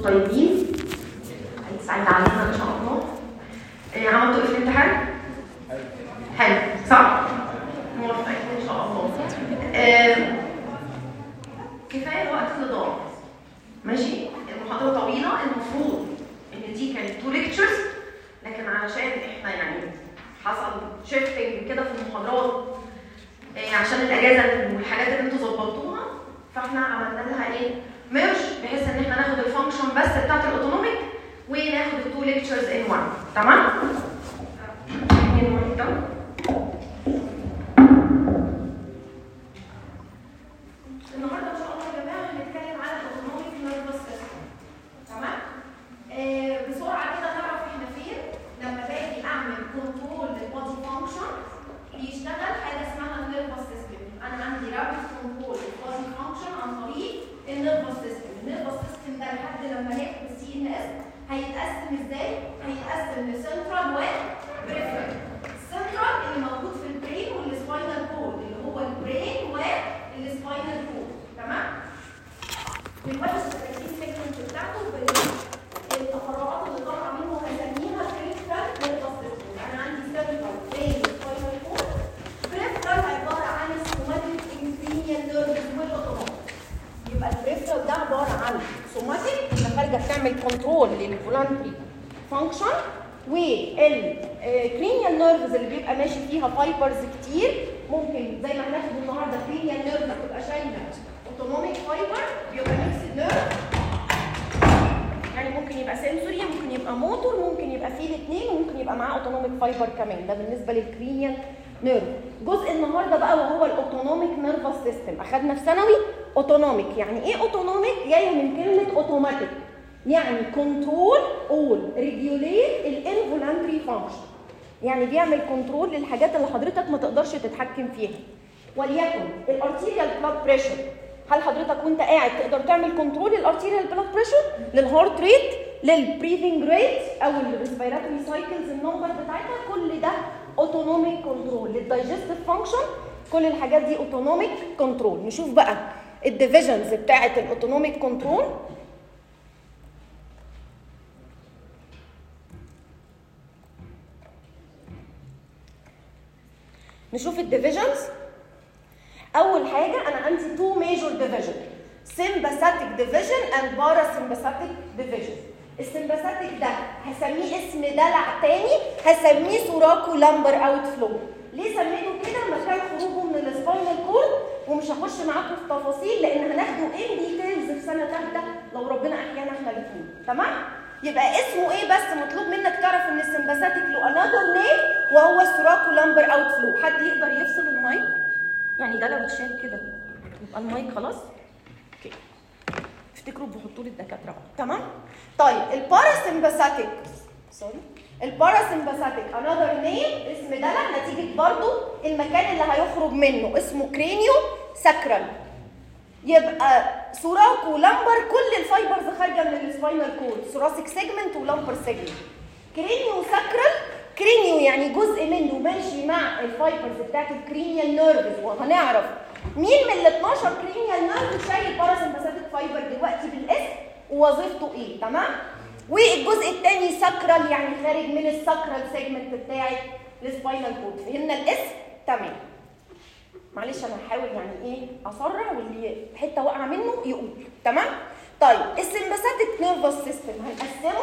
طيبين هيتساعد علينا ان شاء الله إيه عملتوا ايه في الامتحان؟ حلو صح؟ موفقين ان شاء الله آه، كفايه الوقت اللي ضاع ماشي المحاضره طويله المفروض ان دي كانت تو ليكتشرز لكن علشان احنا يعني حصل شيفتنج كده في المحاضرات إيه عشان الاجازه والحاجات اللي انتوا ظبطوها فاحنا عملنا لها ايه ميرج بحيث ان احنا ناخد الفانكشن بس بتاعت الاوتونوميك وناخد التو ليكتشرز ان 1 تمام؟ in one ده. النهارده ان شاء الله يا جماعه هنتكلم على الاوتونوميك نيرفس سيستم تمام؟ آه بسرعه كده نعرف احنا فين لما باجي اعمل كنترول للبودي فانكشن بيشتغل حاجه اسمها النيرفس سيستم انا عندي رابط كنترول للبودي فانكشن عن طريق النيرفس سيستم النيرفس سيستم ده لحد لما ناخد السي ان اس هيتقسم ازاي؟ هيتقسم لسنترال وبريفرال السنترال اللي موجود في البرين والسباينال كورد اللي هو البرين والسباينال كورد تمام؟ بالوحش 30 سيكونس بتاعته بالتفرعات اللي طالعه منه هسميها بريفرال نيرفس سيستم انا عندي سنترال برين وسباينال كورد بريفرال عباره عن السوماتيك انكرينيال نيرفز والاوتوماتيك يبقى البريفرال ده عباره عن سوماتيك اللي خارجه بتعمل كنترول للفولانتري فانكشن والكرينيال نيرفز اللي بيبقى ماشي فيها فايبرز كتير ممكن زي ما هناخد النهارده كرينيال نيرفز بتبقى شايله اوتونوميك فايبر بيبقى ميكس نيرف يعني ممكن يبقى سنسوري ممكن يبقى موتور ممكن يبقى فيه الاثنين وممكن يبقى معاه اوتونوميك فايبر كمان ده بالنسبه للكرينيال نيرف جزء النهارده بقى وهو الاوتونوميك نيرفس سيستم اخدنا في ثانوي اوتونوميك يعني ايه اوتونوميك جايه من كلمه اوتوماتيك يعني كنترول اول ريجوليت الانفولانتري فانكشن يعني بيعمل كنترول للحاجات اللي حضرتك ما تقدرش تتحكم فيها وليكن الارتيريال بلاد بريشر هل حضرتك وانت قاعد تقدر تعمل كنترول للارتيريال بلاد بريشر للهارت ريت للبريذنج ريت او الريسبيراتوري سايكلز النمبر بتاعتها كل ده اوتونوميك كنترول للدايجستيف فانكشن كل الحاجات دي اوتونوميك كنترول نشوف بقى الديفيجنز بتاعه الاوتونوميك كنترول نشوف الديفيجنز اول حاجه انا عندي تو ميجور ديفيجن sympathetic division and parasympathetic division السمباثيك ده هسميه اسم دلع تاني هسميه سوراكو لامبر اوت فلو ليه سميته كده مكان خروجه من السباينال كورد ومش هخش معاكم في تفاصيل لان هناخده ان ديتيلز في سنه ثالثه لو ربنا احيانا احنا الاثنين تمام يبقى اسمه ايه بس مطلوب منك تعرف ان السمباثيك له انذر نيم وهو السوراكو لامبر اوت فلو حد يقدر يفصل المايك يعني ده لو اتشال كده يبقى المايك خلاص اوكي افتكروا بيحطوا لي الدكاتره بقى تمام طيب الباراسمباثيك سوري الباراسمباثيك انذر نيم اسم دلع نتيجه برضو المكان اللي هيخرج منه اسمه كرينيو ساكرال يبقى سوراكو لامبر كل الفايبرز خارجه من السباينال كورد ثوراسيك سيجمنت ولامبر سيجمنت كرينيو ساكرال كرينيو يعني جزء منه ماشي مع الفايبرز بتاعت الكرينيال نيرفز وهنعرف مين من ال 12 كرينيال نيرف شايل باراسمباثيك فايبر دلوقتي بالاسم ووظيفته ايه تمام والجزء الثاني ساكرال يعني خارج من الساكرال سيجمنت بتاعت السباينال كورد فهمنا الاسم تمام معلش انا هحاول يعني ايه اسرع واللي حته واقعه منه يقول تمام طيب السمباثيك نيرفس سيستم هنقسمه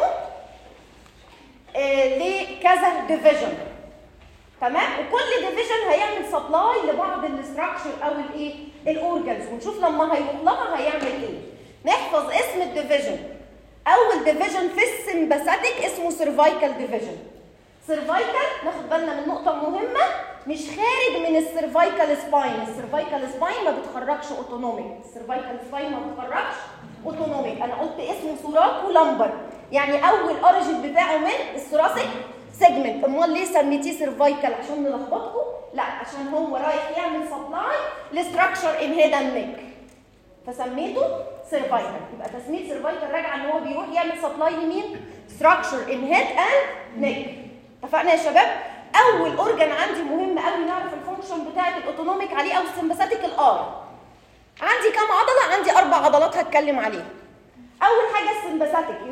آه لكذا ديفيجن تمام وكل ديفيجن هيعمل سبلاي لبعض الاستراكشر او الايه الاورجنز ونشوف لما هيروح لها هيعمل ايه نحفظ اسم الديفيجن اول ديفيجن في السمباثيك اسمه سيرفايكال ديفيجن سيرفايكال ناخد بالنا من نقطه مهمه مش خارج من السيرفايكال سباين السيرفايكال سباين ما بتخرجش اوتونوميك السيرفايكال سباين ما بتخرجش اوتونوميك انا قلت اسمه سوراكو لامبر يعني اول اوريجين بتاعه من الثوراسيك سيجمنت امال ليه سميتيه سيرفايكال عشان نلخبطكم لا عشان هو رايح يعمل سبلاي لستراكشر ان هيد اند نيك فسميته سيرفايكال يبقى تسميه سيرفايكال راجعه ان هو بيروح يعمل سبلاي لمين ستراكشر ان هيد اند نيك اتفقنا يا شباب اول اورجان عندي مهم قوي نعرف الفانكشن بتاعه الاوتونوميك عليه او السمباثيك الار عندي كام عضله عندي اربع عضلات هتكلم عليها اول حاجه السمباثيك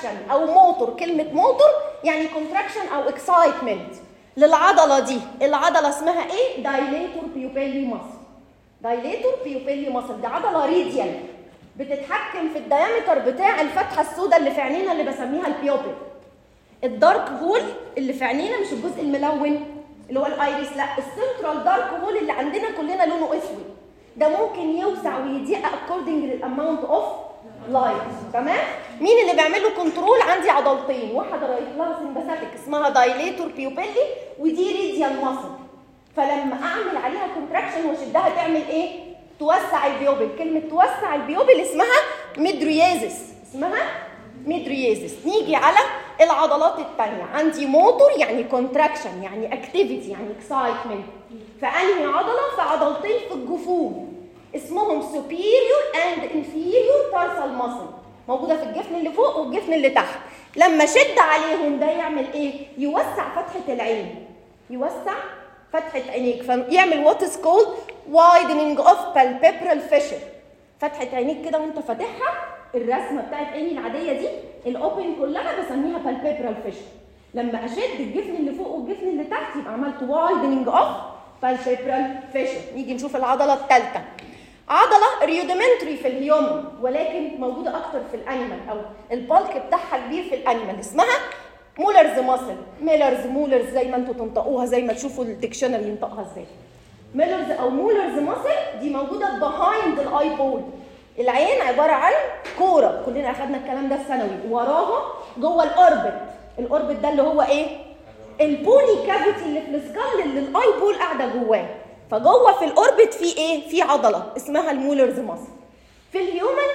كونتراكشن او موتور كلمه موتور يعني كونتراكشن او اكسايتمنت للعضله دي العضله اسمها ايه دايليتور بيوبيلي ماسل دايليتور بيوبيلي ماسل دي عضله ريديال بتتحكم في الديامتر بتاع الفتحه السوداء اللي في عينينا اللي بسميها البيوبل الدارك هول اللي في عينينا مش الجزء الملون اللي هو الايريس لا السنترال دارك هول اللي عندنا كلنا لونه اسود ده ممكن يوسع ويضيق اكوردنج للاماونت اوف لايت تمام مين اللي بيعمل له كنترول عندي عضلتين واحده رايح لها سمباثيك اسمها دايليتور بيوبيلي ودي ريديال ماسل فلما اعمل عليها كونتراكشن واشدها تعمل ايه توسع البيوبل كلمه توسع البيوبل اسمها ميدريازيس اسمها ميدريازيس نيجي على العضلات الثانيه عندي موتور يعني كونتراكشن يعني اكتيفيتي يعني اكسايتمنت فانهي عضله في عضلتين في الجفون اسمهم superior and inferior tarsal muscle موجوده في الجفن اللي فوق والجفن اللي تحت لما شد عليهم ده يعمل ايه يوسع فتحه العين يوسع فتحه عينيك فيعمل وات از كولد widening of palpebral fissure فتحه عينيك كده وانت فاتحها الرسمه بتاعت عيني العاديه دي الاوبن كلها بسميها palpebral fissure لما اشد الجفن اللي فوق والجفن اللي تحت يبقى عملت widening of palpebral fissure نيجي نشوف العضله الثالثه عضله ريوديمنتري في الهيومن ولكن موجوده اكتر في الانيمال او البالك بتاعها كبير في الانيمال اسمها مولرز ماسل ميلرز مولرز زي ما انتوا تنطقوها زي ما تشوفوا الديكشنري ينطقها ازاي ميلرز او مولرز ماسل دي موجوده بيهايند الاي بول العين عباره عن كوره كلنا اخذنا الكلام ده في ثانوي وراها جوه الاوربت الاوربت ده اللي هو ايه البوني كافيتي اللي في السكال اللي الاي بول قاعده جواه فجوه في الاوربت في ايه في عضله اسمها المولرز ماسل في الهيومن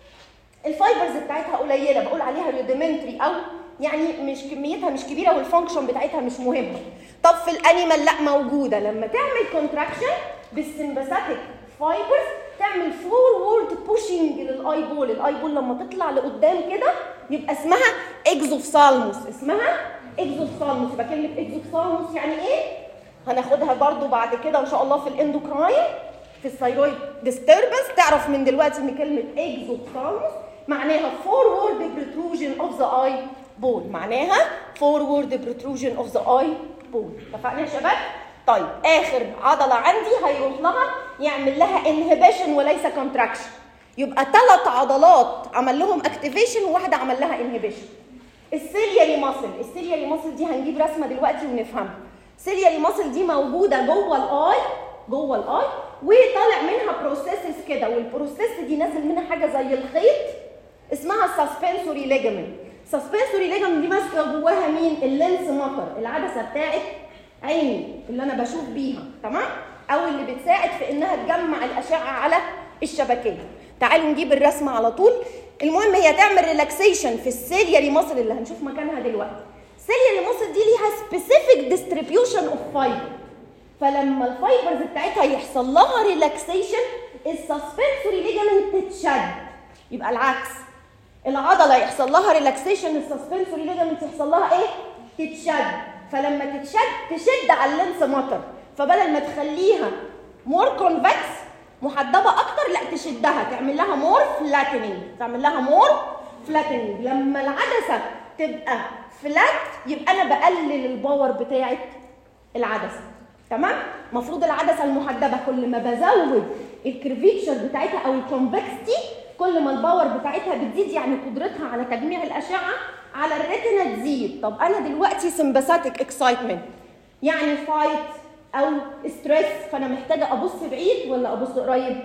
الفايبرز بتاعتها قليله بقول عليها ريوديمنتري او يعني مش كميتها مش كبيره والفانكشن بتاعتها مش مهمه طب في الانيمال لا موجوده لما تعمل كونتراكشن بالسمباثيك فايبرز تعمل فورورد بوشنج للاي بول الاي بول لما تطلع لقدام كده يبقى اسمها اكزوفثالموس اسمها اكزوفثالموس يبقى كلمه اكزوفثالموس يعني ايه هناخدها برضو بعد كده ان شاء الله في الاندوكراين في الثايرويد ديستربنس تعرف من دلوقتي ان كلمه اكزوفثالموس معناها forward protrusion of the eye ball معناها forward protrusion of the eye ball اتفقنا يا شباب طيب اخر عضله عندي هيروح لها يعمل لها inhibition وليس contraction يبقى ثلاث عضلات عمل لهم اكتيفيشن وواحده عمل لها انهبيشن السيلياري ماسل السيلياري ماسل دي هنجيب رسمه دلوقتي ونفهمها السيلياري ماسل دي موجوده جوه الاي جوه الاي وطالع منها بروسيسز كده والبروسيس دي نازل منها حاجه زي الخيط اسمها سسبنسوري ليجامنت سسبنسوري ليجامنت دي ماسكه جواها مين اللينس مطر العدسه بتاعت عيني اللي انا بشوف بيها تمام او اللي بتساعد في انها تجمع الاشعه على الشبكيه تعالوا نجيب الرسمه على طول المهم هي تعمل ريلاكسيشن في السيلياري ماسل اللي هنشوف مكانها دلوقتي السيلياري ماسل دي ليها سبيسيفيك ديستريبيوشن اوف فايبر فلما الفايبرز بتاعتها يحصل لها ريلاكسيشن السسبنسوري ليجامنت تتشد يبقى العكس العضله يحصل لها ريلاكسيشن السسبنسوري ليجامنت يحصل لها ايه تتشد فلما تتشد تشد على اللينس مطر فبدل ما تخليها مور كونفكس محدبه اكتر لا تشدها تعمل لها مور فلاتنينج تعمل لها مور فلاتنينج لما العدسه تبقى فلات يبقى انا بقلل الباور بتاعه العدسه تمام المفروض العدسه المحدبه كل ما بزود الكرفيتشر بتاعتها او الكونفكستي كل ما الباور بتاعتها بتزيد يعني قدرتها على تجميع الاشعه على الريتنا تزيد طب انا دلوقتي سمباثيك اكسايتمنت يعني فايت او ستريس فانا محتاجه ابص بعيد ولا ابص قريب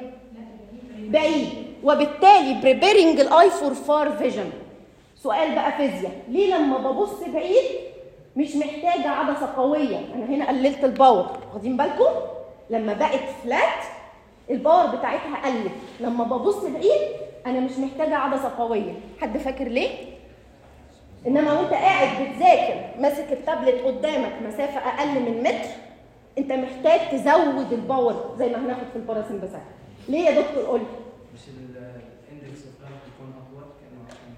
بعيد وبالتالي بريبيرنج الاي فور فار فيجن سؤال بقى فيزياء ليه لما ببص بعيد مش محتاجه عدسه قويه انا هنا قللت الباور واخدين بالكم لما بقت فلات الباور بتاعتها قلت لما ببص بعيد انا مش محتاجه عدسه قويه حد فاكر ليه انما وانت قاعد بتذاكر ماسك التابلت قدامك مسافه اقل من متر انت محتاج تزود الباور زي ما هناخد في الباراسمبثيك ليه يا دكتور قول مش الاندكس اوف بيكون اطول كانه عشان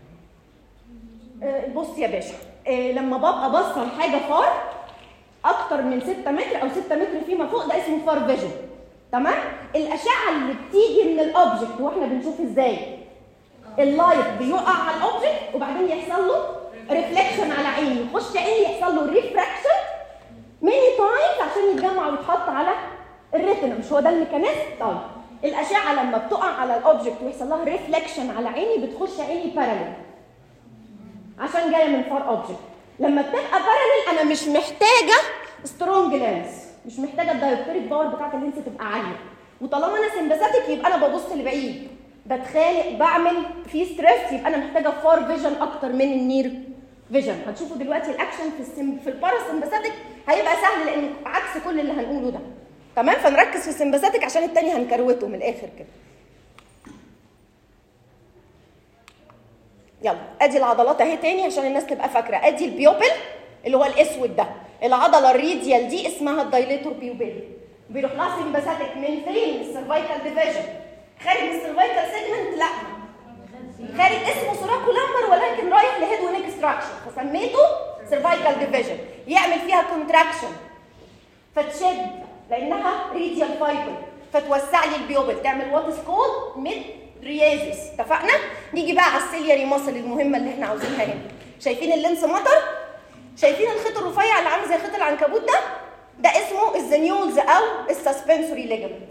آه، بص يا باشا آه، لما ببقى باصه لحاجه فار اكتر من 6 متر او 6 متر فيما فوق ده اسمه فار فيجن تمام الاشعه اللي بتيجي من الاوبجكت واحنا بنشوف ازاي اللايت بيقع على الاوبجكت وبعدين يحصل له ريفليكشن على عيني يخش عيني يحصل له ريفراكشن ماني تايمز عشان يتجمع ويتحط على الريتنا مش هو ده الميكانيزم طيب الاشعه لما بتقع على الاوبجكت ويحصل لها ريفليكشن على عيني بتخش عيني باراليل عشان جايه من فار اوبجكت لما بتبقى باراليل انا مش محتاجه سترونج لينس مش محتاجه الدايوبتريك باور بتاعت اللينس تبقى عاليه وطالما انا سمباثيك يبقى انا ببص لبعيد بتخانق بعمل في ستريس يبقى انا محتاجه فار فيجن اكتر من النير فيجن هتشوفوا دلوقتي الاكشن في السم في الباراسمباثيك هيبقى سهل لان عكس كل اللي هنقوله ده تمام فنركز في السمباثيك عشان التاني هنكروته من الاخر كده يلا ادي العضلات اهي تاني عشان الناس تبقى فاكره ادي البيوبل اللي هو الاسود ده العضله الريديال دي اسمها الدايليتور بيوبيل بيروح لها سمباثيك من فين من السيرفايكال ديفيجن خارج من السيرفايكال سيجمنت لا خارج اسمه سوراكو لامبر ولكن رايح لهيد ونيك ستراكشر فسميته سيرفايكال ديفيجن يعمل فيها كونتراكشن فتشد لانها ريديال فايبر فتوسع لي البيوبل تعمل وات از كولد ميد ريازيس اتفقنا نيجي بقى على السيلياري ماسل المهمه اللي احنا عاوزينها هنا شايفين اللينس مطر شايفين الخيط الرفيع اللي عامل زي خيط العنكبوت ده ده اسمه الزنيولز او السسبنسوري ليجمنت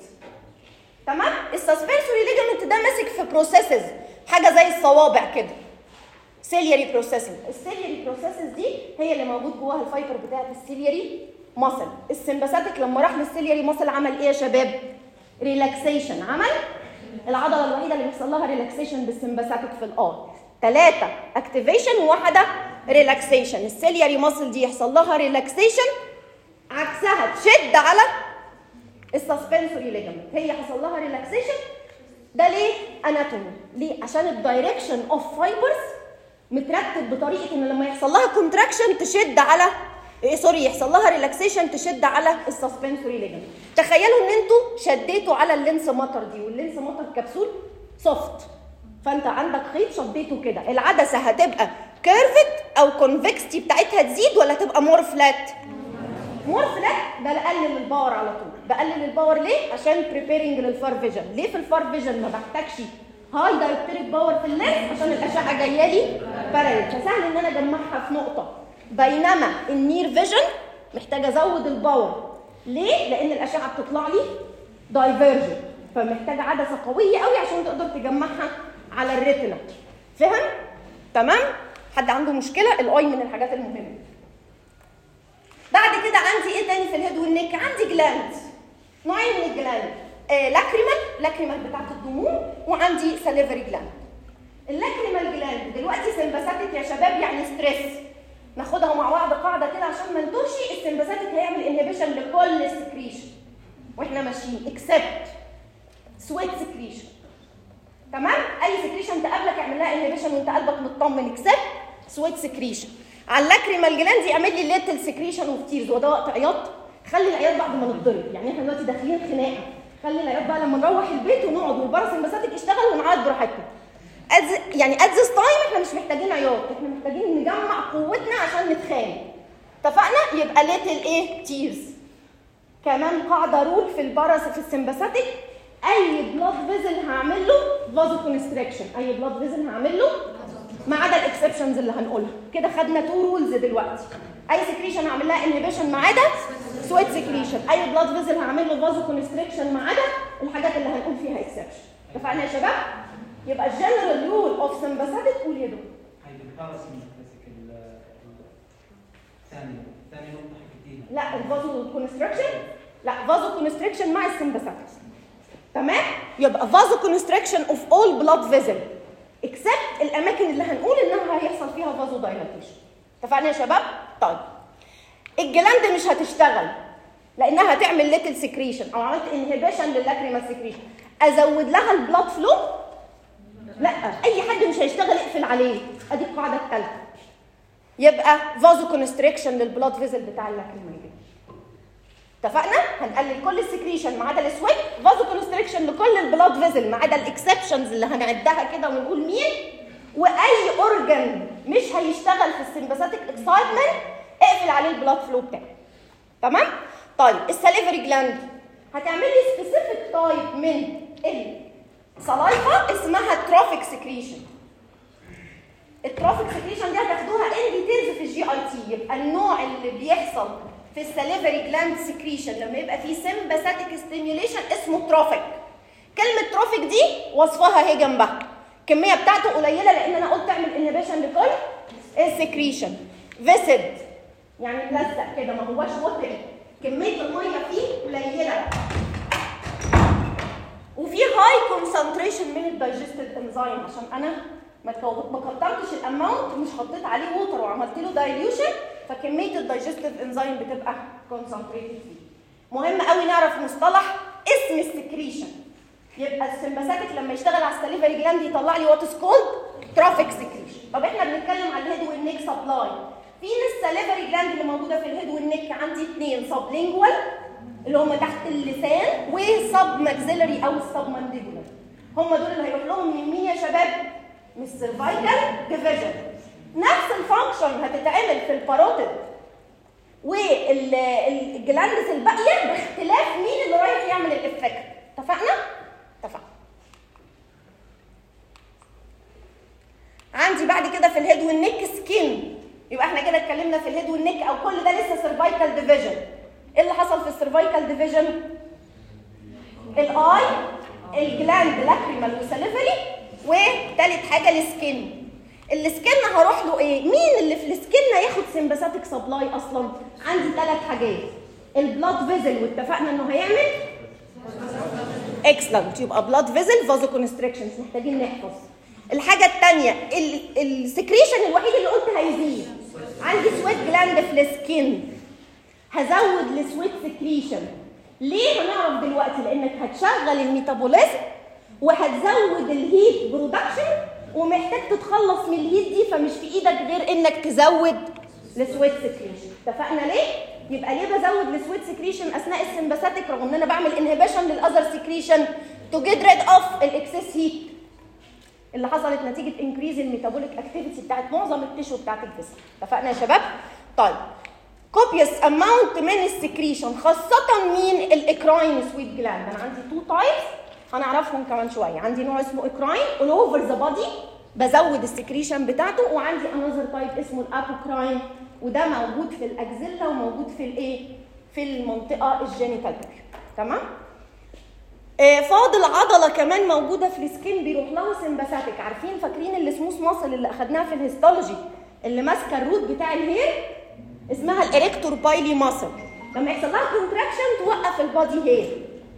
تمام السسبنسوري ليجمنت ده ماسك في بروسيسز حاجه زي الصوابع كده سيلياري بروسيسز السيلياري بروسيسز دي هي اللي موجود جواها الفايبر بتاعت السيلياري ماسل السمباثيك لما راح للسيلياري ماسل عمل ايه يا شباب ريلاكسيشن عمل العضله الوحيده اللي بيحصل لها ريلاكسيشن بالسمباثيك في الار ثلاثه اكتيفيشن وواحده ريلاكسيشن السيلياري ماسل دي يحصل لها ريلاكسيشن عكسها تشد على السسبنسوري ليجمنت هي حصل لها ريلاكسيشن ده ليه اناتومي ليه عشان الدايركشن اوف فايبرز مترتب بطريقه ان لما يحصل لها كونتراكشن تشد على إيه سوري يحصل لها ريلاكسيشن تشد على السسبنسوري ليجمنت تخيلوا ان انتوا شديتوا على اللينس مطر دي واللينس مطر كبسول سوفت فانت عندك خيط شديته كده العدسه هتبقى كيرفت او كونفكستي بتاعتها تزيد ولا تبقى مور فلات مور فلات ده بقلل الباور على طول بقلل الباور ليه عشان بريبيرنج للفار فيجن ليه في الفار فيجن ما بحتاجش هاي دايركتريك باور في اللينس عشان الاشعه جايه لي باراليل فسهل ان انا اجمعها في نقطه بينما النير فيجن محتاجه ازود الباور ليه لان الاشعه بتطلع لي دايفيرجن فمحتاجه عدسه قويه قوي عشان تقدر تجمعها على الريتنا فهم تمام حد عنده مشكله الاي من الحاجات المهمه بعد كده عندي ايه تاني في الهيد والنك عندي جلاند نوعين من الجلاند آه لاكريمال لاكريمال بتاعت الدموع وعندي ساليفري جلاند اللاكريمال جلاند دلوقتي سمباثيك يا شباب يعني ستريس ناخدها مع بعض قاعده كده عشان ما نتوهش السمباثيك هيعمل انهبيشن لكل السكريشن واحنا ماشيين اكسبت سويت سكريشن تمام اي سكريشن تقابلك اعمل لها انهبيشن وانت قلبك مطمن اكسبت سويت سكريشن على اللاكريمال جلاند يعمل لي ليتل سكريشن اوف تيرز وده وقت عياط خلي العياط بعد ما نتضرب يعني احنا دلوقتي داخلين خناقه خلي العياط بقى لما نروح البيت ونقعد والباراسمباثيك يشتغل ونعيط براحتنا أز... يعني ات ذس تايم احنا مش محتاجين عياط احنا محتاجين نجمع قوتنا عشان نتخانق اتفقنا يبقى ليتل ايه تيرز كمان قاعده رول في الباراس في السمباثيك اي بلاد فيزل هعمل له فازو كونستريكشن اي بلاد فيزل هعمل له ما عدا الاكسبشنز اللي هنقولها كده خدنا تو رولز دلوقتي اي سكريشن هعمل لها انهبيشن ما عدا سويت سكريشن اي بلاد فيزل هعمل له فازو كونستريكشن ما عدا الحاجات اللي هنقول فيها اكسبشن اتفقنا يا شباب يبقى الجنرال رول اوف سمباثيك قول يا دكتور هاي الباراسمباثيك الثاني ثاني نقطة حكيتيها لا الفازو كونستريكشن لا فازو كونستريكشن مع السمباثيك تمام يبقى فازو كونستريكشن اوف اول بلاد فيزل اكسبت الاماكن اللي هنقول انها هيحصل فيها فازو دايلاتيشن اتفقنا يا شباب طيب الجلاند مش هتشتغل لانها هتعمل ليتل سكريشن او عملت انهبيشن للاكريمال سكريشن ازود لها البلاد فلو لا اي حد مش هيشتغل اقفل عليه ادي القاعده الثالثه يبقى فازو كونستريكشن للبلاد فيزل بتاع اللاكريمال اتفقنا هنقلل كل السكريشن ما عدا السويت فازو كونستريكشن لكل البلاد فيزل ما عدا الاكسبشنز اللي هنعدها كده ونقول مين واي اورجن مش هيشتغل في السمباثيك اكسايتمنت اقفل عليه البلاد فلو بتاعه تمام طيب الساليفري جلاند هتعمل لي سبيسيفيك تايب من السلايفا اسمها تروفيك سكريشن التروفيك سكريشن دي هتاخدوها ان ديتيلز في الجي اي تي يبقى النوع اللي بيحصل في السليفري جلاند سكريشن لما يبقى فيه سمباثيك ستيميوليشن اسمه تروفيك كلمه تروفيك دي وصفها اهي جنبها الكميه بتاعته قليله لان انا قلت اعمل انهبيشن لكل السكريشن فيسد يعني ملزق كده ما هواش وتري كميه الميه فيه قليله وفي هاي كونسنتريشن من الدايجستيف انزيم عشان انا ما كو- ما كترتش الاماونت ومش حطيت عليه ووتر وعملت له دايليوشن فكميه الدايجستيف انزيم بتبقى كونسنتريتد فيه مهم قوي نعرف مصطلح اسم السكريشن يبقى السمباثيك لما يشتغل على السليفري جلاند يطلع لي وات از كولد ترافيك سكريشن طب احنا بنتكلم على الهيد والنيك سبلاي في السليفري جلاند اللي موجوده في الهيد والنيك عندي اثنين سبلينجوال اللي هم تحت اللسان وسب ماكسيلري او السب مانديبولار هم دول اللي هيروح لهم من مين يا شباب؟ من السيرفايكال ديفيجن نفس الفانكشن هتتعمل في الباروتيد والجلاندز الباقيه باختلاف مين اللي رايح يعمل الافكت اتفقنا؟ اتفقنا عندي بعد كده في الهيد والنيك سكين يبقى احنا كده اتكلمنا في الهيد والنيك او كل ده لسه سيرفايكال ديفيجن ايه اللي حصل في السيرفايكال ديفيجن الاي الجلاند لاكريمال وسليفري وتالت حاجه السكين السكين هروح له ايه مين اللي في السكين هياخد سمباثيك سبلاي اصلا عندي ثلاث حاجات البلاد فيزل واتفقنا انه هيعمل اكسلنت يبقى بلاد فيزل فازو كونستريكشن مش محتاجين نحفظ الحاجه الثانيه السكريشن الوحيد اللي قلت هيزيد عندي سويت جلاند في السكين هزود السويت سكريشن ليه هنعرف دلوقتي لانك هتشغل الميتابوليزم وهتزود الهيت برودكشن ومحتاج تتخلص من الهيت دي فمش في ايدك غير انك تزود السويت سكريشن اتفقنا ليه يبقى ليه بزود السويت سكريشن اثناء السمباثيك رغم ان انا بعمل انهبيشن للاذر سكريشن تو جيت ريد اوف الاكسس هيت اللي حصلت نتيجه انكريز الميتابوليك اكتيفيتي بتاعت معظم التشو بتاعت الجسم اتفقنا يا شباب طيب كوبيوس اماونت من السكريشن خاصه مين الاكراين سويت جلاند انا عندي تو تايبس هنعرفهم كمان شويه عندي نوع اسمه اكراين اول اوفر ذا بادي بزود السكريشن بتاعته وعندي انذر تايب اسمه الابوكراين وده موجود في الاكزيلا وموجود في الايه في المنطقه الجينيتال تمام آه، فاضل عضله كمان موجوده في السكين بيروح لها سمباثيك عارفين فاكرين السموث ماسل اللي اخدناها في الهيستولوجي اللي ماسكه الروت بتاع الهير اسمها الاريكتور بايلي ماسل لما يحصل لها كونتراكشن توقف البادي هير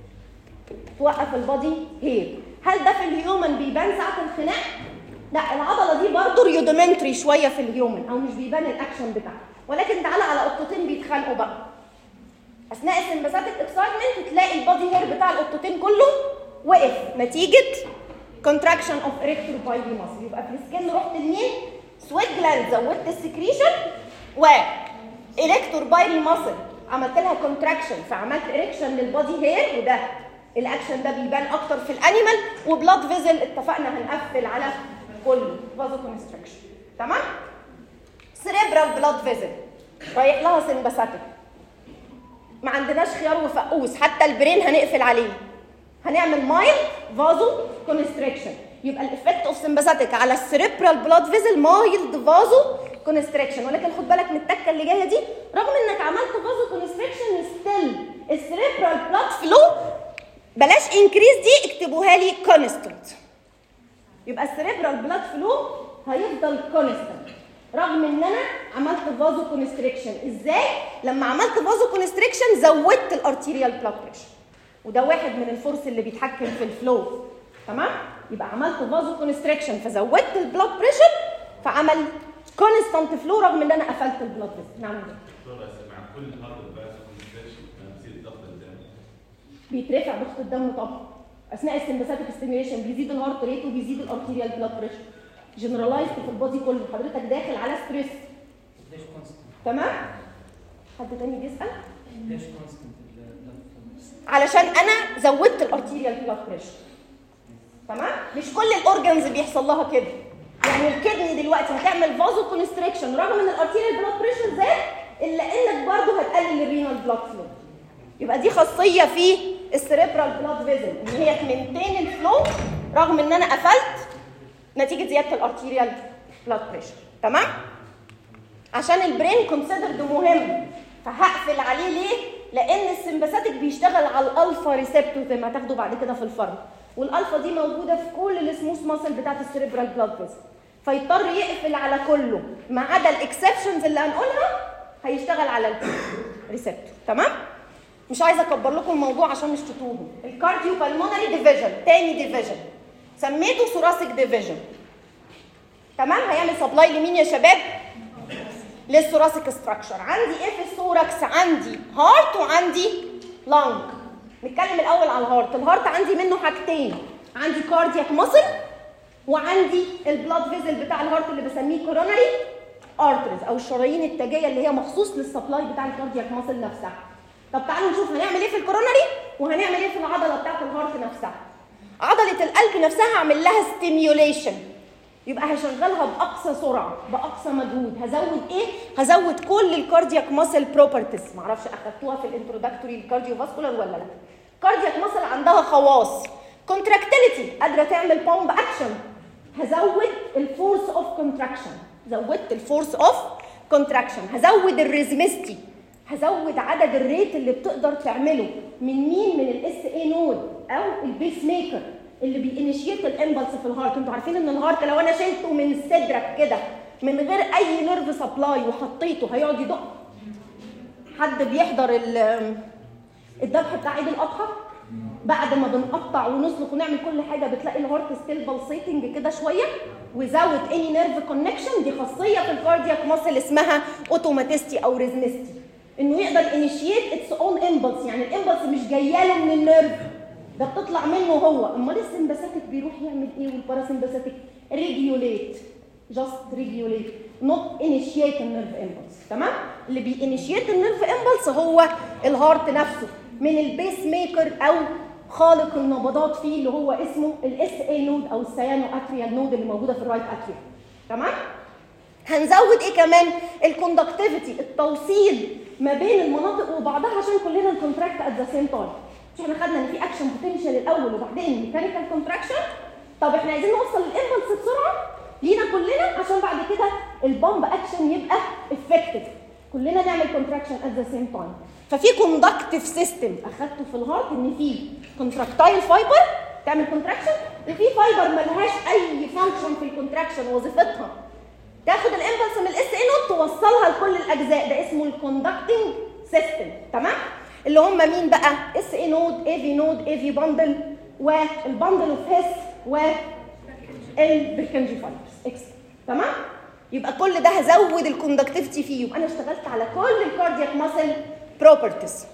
توقف البادي هير هل ده في الهيومن بيبان ساعه الخناق لا العضله دي برضه ريودومنتري شويه في الهيومن او مش بيبان الاكشن بتاعها ولكن تعالى على قطتين بيتخانقوا بقى اثناء السمباثيك اكسايتمنت تلاقي البادي هير بتاع القطتين كله وقف نتيجه كونتراكشن اوف اريكتور بايلي ماسل يبقى في السكن رحت لمين سويت جلاند زودت السكريشن و اريكتور بايلي ماسل عملت لها كونتراكشن فعملت اريكشن للبادي هير وده الاكشن ده بيبان اكتر في الانيمال وبلاد فيزل اتفقنا هنقفل على كله فازو كونستراكشن تمام سريبرال بلاد فيزل رايح لها سمباثيك ما عندناش خيار وفقوس حتى البرين هنقفل عليه هنعمل مايلد فازو كونستريكشن يبقى الافكت اوف سمباثيك على السريبرال بلاد فيزل مايلد فازو كونستريكشن ولكن خد بالك من التكه اللي جايه دي رغم انك عملت فازو كونستريكشن ستيل السريبرال بلاد فلو بلاش انكريز دي اكتبوها لي كونستنت يبقى السريبرال بلاد فلو هيفضل كونستنت رغم ان انا عملت فازو كونستريكشن ازاي لما عملت فازو كونستريكشن زودت الارتيريال بلاد بريشر وده واحد من الفورس اللي بيتحكم في الفلو تمام يبقى عملت فازو كونستريكشن فزودت البلاد بريشر فعمل كونستانت فلو رغم ان انا قفلت البلاد بريشر نعم دكتور بس مع كل هارد باس كونستريكشن بيزيد ضغط الدم بيترفع ضغط الدم طبعا اثناء السمباثيك ستيميوليشن بيزيد الهارت ريت وبيزيد الارتيريال بلاد بريشر جنرالايزد في البادي كله حضرتك داخل على ستريس ليش كونستنت؟ تمام حد تاني بيسال ليش كونستنت علشان انا زودت الارتيريال بلاد بريشر تمام مش كل الاورجنز بيحصل لها كده يعني الكدني دلوقتي هتعمل فازو كونستريكشن رغم ان الارتيريال بلاد بريشر زاد الا انك برضه هتقلل الرينال بلاد فلو يبقى دي خاصيه في السريبرال بلاد فيزل ان هي تمنتين الفلو رغم ان انا قفلت نتيجه زياده الارتيريال بلاد بريشر تمام عشان البرين كونسيدرد مهم فهقفل عليه ليه لان السمباثيك بيشتغل على الالفا ريسبتور زي ما هتاخدوا بعد كده في الفرن والالفا دي موجوده في كل السموث ماسل بتاعت السيريبرال بلاد فيسل فيضطر يقفل على كله ما عدا الاكسبشنز اللي هنقولها هيشتغل على الريسبتور تمام مش عايزه اكبر لكم الموضوع عشان مش تتوهوا الكارديو بالمونري ديفيجن تاني ديفيجن سميته ثوراسيك ديفيجن تمام هيعمل سبلاي لمين يا شباب للثوراسيك ستراكشر عندي ايه في الثوركس عندي هارت وعندي لانج نتكلم الاول على الهارت الهارت عندي منه حاجتين عندي كاردياك ماسل وعندي البلاد فيزل بتاع الهارت اللي بسميه كوروناري ارترز او الشرايين التاجيه اللي هي مخصوص للسبلاي بتاع الكاردياك ماسل نفسها طب تعالوا نشوف هنعمل ايه في الكوروناري وهنعمل ايه في العضله بتاعت الهارت نفسها عضله القلب نفسها هعمل لها ستيميوليشن يبقى هشغلها باقصى سرعه باقصى مجهود هزود ايه هزود كل الكاردياك ماسل بروبرتيز معرفش اخدتوها في الانترودكتوري الكارديو فاسكولار ولا لا كاردياك ماسل عندها خواص كونتراكتيليتي قادره تعمل بومب اكشن هزود الفورس اوف كونتراكشن زودت الفورس اوف كونتراكشن هزود الريزمستي هزود عدد الريت اللي بتقدر تعمله من مين من الاس اي نود او البيس ميكر اللي بينيشيت الامبلس في الهارت انتوا عارفين ان الهارت لو انا شلته من صدرك كده من غير اي نيرف سبلاي وحطيته هيقعد يدق حد بيحضر ال- الذبح بتاع عيد الاضحى بعد ما بنقطع ونسلخ ونعمل كل حاجه بتلاقي الهارت ستيل بلسيتنج كده شويه وزود اني نيرف كونكشن دي خاصيه في الكاردياك ماسل اسمها اوتوماتيستي او ريزمستي انه يقدر انيشيت اتس اون امبلس يعني الامبلس مش جايه له من النيرف ده بتطلع منه هو امال السمباثيك بيروح يعمل ايه والباراسمباثيك ريجيوليت جاست ريجيوليت نوت انيشيت النيرف امبلس تمام اللي بينيشيت النيرف امبلس هو الهارت نفسه من البيس ميكر او خالق النبضات فيه اللي هو اسمه الاس اي نود او السيانو اتريال نود اللي موجوده في الرايت اتريال تمام هنزود ايه كمان الكوندكتيفيتي التوصيل ما بين المناطق وبعضها عشان كلنا نكونتراكت ات ذا سيم تايم مش احنا خدنا ان في اكشن بوتنشال الاول وبعدين ميكانيكال كونتراكشن طب احنا عايزين نوصل الامبلس بسرعه لينا كلنا عشان بعد كده البامب اكشن يبقى افكتيف كلنا نعمل كونتراكشن ات ذا سيم تايم ففي كوندكتيف سيستم اخدته في الهارت ان في كونتراكتايل فايبر تعمل كونتراكشن وفي فايبر ملهاش اي فانكشن في الكونتراكشن وظيفتها تاخد الامبلس من الاس اي نود توصلها لكل الاجزاء ده اسمه الكوندكتنج سيستم تمام اللي هم مين بقى اس اي نود اي في نود اي في باندل والباندل اوف هيس والبركنجي فايبرز اكس تمام يبقى كل ده هزود الكوندكتيفيتي فيه يبقى انا اشتغلت على كل الكاردياك ماسل بروبرتيز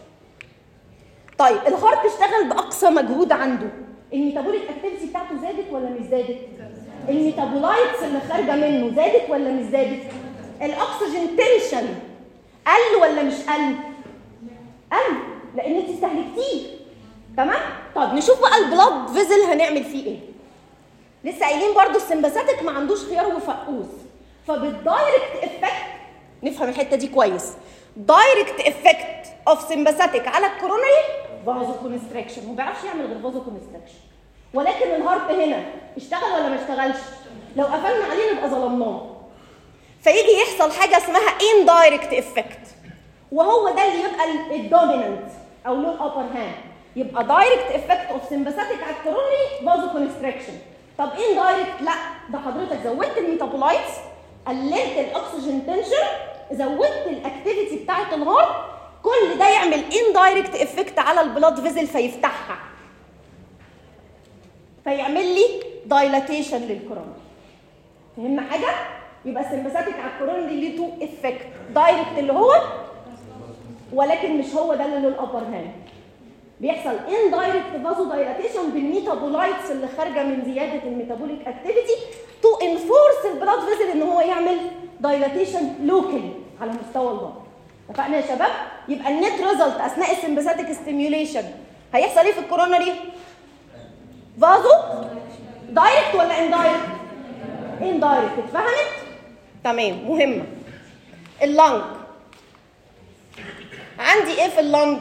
طيب الهارت اشتغل باقصى مجهود عنده الميتابوليك اكتيفيتي بتاعته زادت ولا مش زادت الميتابولايتس اللي خارجه منه زادت ولا مش زادت الاكسجين تنشن قل ولا مش قل قل لان انت استهلكتيه تمام طب نشوف بقى البلاد فيزل هنعمل فيه ايه لسه قايلين برضو السمباثيك ما عندوش خيار وفقوس فبالدايركت افكت نفهم الحته دي كويس دايركت افكت اوف سمباثيك على الكورونري فازو كونستريكشن ما بيعرفش يعمل غير فازو كونستريكشن ولكن الهارت هنا اشتغل ولا ما اشتغلش لو قفلنا عليه نبقى ظلمناه فيجي يحصل حاجه اسمها indirect effect وهو ده اللي يبقى الدوميننت او له الابر هاند يبقى دايركت افكت اوف سمباثيك على الكورونري فازو كونستريكشن طب indirect لا ده حضرتك زودت الميتابولايتس قللت الاكسجين تنشن زودت الاكتيفيتي بتاعت الهارت كل ده يعمل indirect effect على البلاد فيزل فيفتحها فيعمل لي دايلاتيشن للكورونري فهمنا حاجه يبقى السمباثيك على الكورونري ليه تو افكت دايركت اللي هو ولكن مش هو ده اللي له الابر هاند بيحصل اندايركت فازو دايلاتيشن بالميتابولايتس اللي خارجه من زياده الميتابوليك اكتيفيتي تو انفورس البلاد فيزل ان هو يعمل دايلاتيشن لوكالي على مستوى البطن اتفقنا يا شباب يبقى النت ريزلت اثناء السمباثيك ستيميوليشن هيحصل ايه في الكورونري فازو دايركت ولا اندايركت اندايركت اتفهمت تمام مهمه اللنج عندي ايه في اللنج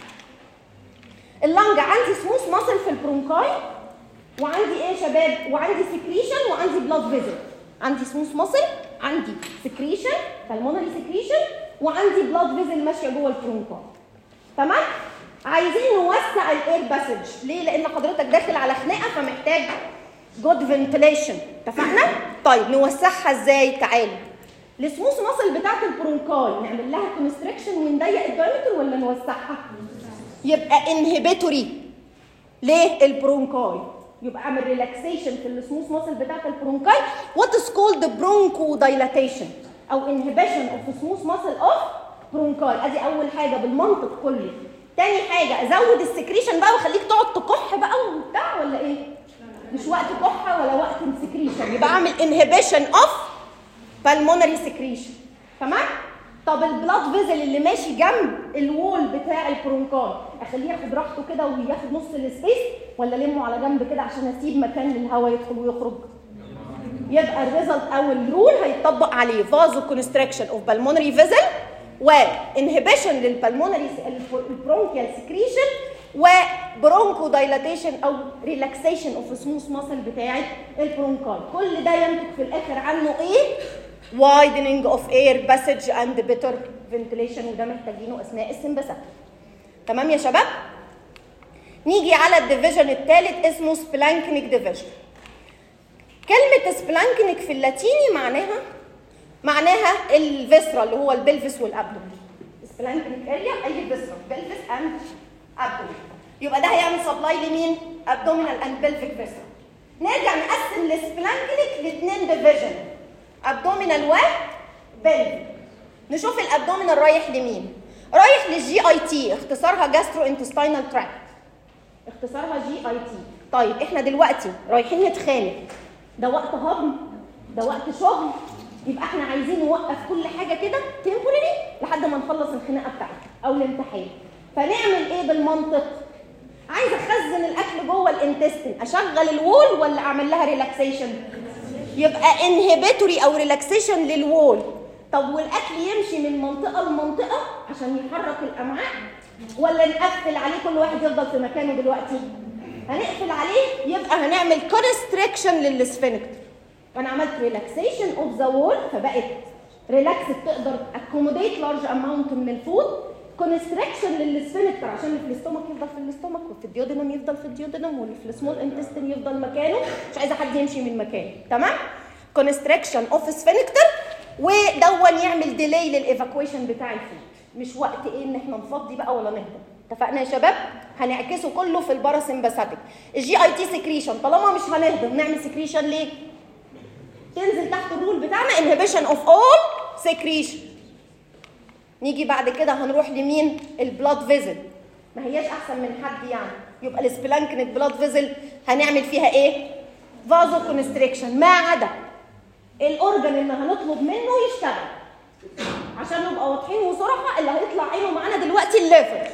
اللنج عندي سموث ماسل في البرونكاي وعندي ايه يا شباب وعندي سكريشن وعندي بلاد فيزل عندي سموث ماسل عندي سكريشن بالمونري سكريشن وعندي بلاد فيزل ماشيه جوه البرونكاي تمام عايزين نوسع الاير باسج ليه لان حضرتك داخل على خناقه فمحتاج جود فنتليشن اتفقنا طيب نوسعها ازاي تعالوا السموث ماسل بتاعت البرونكاي نعمل لها كونستريكشن ونضيق الدايمتر ولا نوسعها يبقى انهبيتوري ليه البرونكاي يبقى اعمل ريلاكسيشن في السموث ماسل بتاعت البرونكاي وات از كولد برونكو دايلاتيشن او انهبيشن اوف سموث ماسل اوف برونكاي ادي اول حاجه بالمنطق كله تاني حاجه ازود السكريشن بقى واخليك تقعد تكح بقى وبتاع ولا ايه مش وقت كحه ولا وقت سكريشن يبقى اعمل انهبيشن اوف بالمونري سكريشن تمام طب البلاد فيزل اللي ماشي جنب الوول بتاع البرونكاي اخليه ياخد راحته كده وياخد نص السبيس ولا لمه على جنب كده عشان اسيب مكان للهواء يدخل ويخرج يبقى الريزلت او الرول هيطبق عليه فازو كونستراكشن اوف بالمونري فيزل وانهبيشن للبلمونري البرونكيال سكريشن وبرونكو دايلاتيشن او ريلاكسيشن اوف سموث ماسل بتاعه البرونكاي كل ده ينتج في الاخر عنه ايه widening of air passage and better ventilation وده محتاجينه اثناء السمبسات تمام يا شباب نيجي على الديفيجن الثالث اسمه سبلانكنيك ديفيجن كلمة سبلانكنيك في اللاتيني معناها معناها الفيسرا اللي هو البلفس والابدومين سبلانكنيك اريا اي فيسرا بلفس اند ابدومين يبقى ده هيعمل سبلاي لمين؟ ابدومينال اند بلفيك فيسرا نرجع نقسم السبلانكنيك لاثنين ديفيجن ابدومينال و بلفيك نشوف الابدومينال رايح لمين؟ رايح للجي اي تي اختصارها جاسترو انتستينال تراكت اختصارها جي اي تي طيب احنا دلوقتي رايحين نتخانق ده وقت هضم ده وقت شغل يبقى احنا عايزين نوقف كل حاجه كده تمبورري لحد ما نخلص الخناقه بتاعتنا او الامتحان فنعمل ايه بالمنطق عايزه اخزن الاكل جوه الانتستين اشغل الوول ولا اعمل لها ريلاكسيشن يبقى انهبيتوري او ريلاكسيشن للوول طب والاكل يمشي من منطقه لمنطقه عشان يحرك الامعاء ولا نقفل عليه كل واحد يفضل في مكانه دلوقتي هنقفل عليه يبقى هنعمل كونستريكشن للسفنكتر انا عملت ريلاكسيشن اوف ذا وول فبقت ريلاكس تقدر اكوموديت لارج اماونت من الفود كونستريكشن للسفنكتر عشان اللي في الاستومك يفضل في الاستومك وفي الديودينم يفضل في الديودينم واللي في السمول انتستين يفضل مكانه مش عايزه حد يمشي من مكانه تمام كونستريكشن اوف سفنكتر ودون يعمل ديلي للايفاكويشن بتاع الفود مش وقت ايه ان احنا نفضي بقى ولا نهضم اتفقنا يا شباب هنعكسه كله في الباراسمباثيك الجي اي تي سكريشن طالما مش هنهضم نعمل سكريشن ليه تنزل تحت الرول بتاعنا انهبيشن اوف اول سكريشن نيجي بعد كده هنروح لمين البلاد فيزل ما هياش احسن من حد يعني يبقى السبلانكنيك بلاد فيزل هنعمل فيها ايه فازو كونستريكشن ما عدا الاورجن اللي هنطلب منه يشتغل عشان نبقى واضحين وصراحه اللي هيطلع عينه معانا دلوقتي الليفر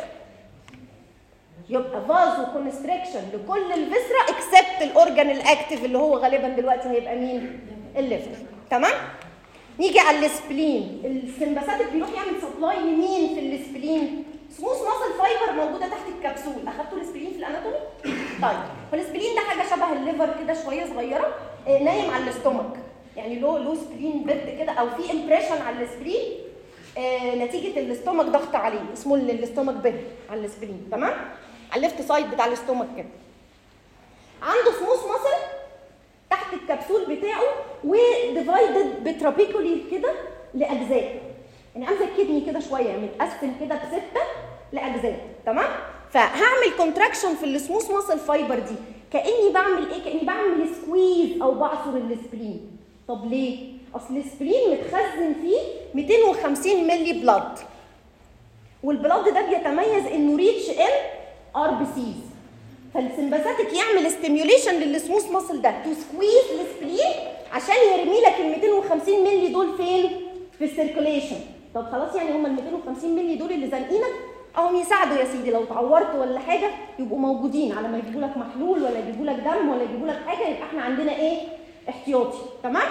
يبقى فازو كونستريكشن لكل الفيسرا اكسبت الاورجن الاكتف اللي هو غالبا دلوقتي هيبقى مين الليفر تمام نيجي على السبلين السمباثيك بيروح يعمل سبلاي لمين في السبلين سموث ماسل فايبر موجوده تحت الكبسول اخدتوا السبلين في الاناتومي طيب فالسبلين ده حاجه شبه الليفر كده شويه صغيره آه، نايم على الاستومك يعني له له سبلين بيد كده او في امبريشن على السبلين آه، نتيجه الاستومك ضغط عليه اسمه ال- الاستومك بيد على السبلين تمام على الليفت سايد بتاع الاستومك كده عنده سموث ماسل تحت الكبسول بتاعه وديفايدد بترابيكولي كده لاجزاء يعني عامل زي الكدني كده شويه متقسم كده بسته لاجزاء تمام فهعمل كونتراكشن في السموث ماسل فايبر دي كاني بعمل ايه كاني بعمل سكويز او بعصر السبلين طب ليه اصل السبلين متخزن فيه 250 ملي بلاد والبلاد ده بيتميز انه ريتش ان ار بي سيز فالسمباثيك يعمل ستيميوليشن للسموث ماسل ده تو سكويز السبلين عشان يرمي لك ال 250 ملي دول فين؟ في السيركوليشن طب خلاص يعني هم ال 250 ملي دول اللي زانقينك اهم يساعدوا يا سيدي لو اتعورت ولا حاجه يبقوا موجودين على ما يجيبوا لك محلول ولا يجيبوا لك دم ولا يجيبوا لك حاجه يبقى احنا عندنا ايه؟ احتياطي تمام؟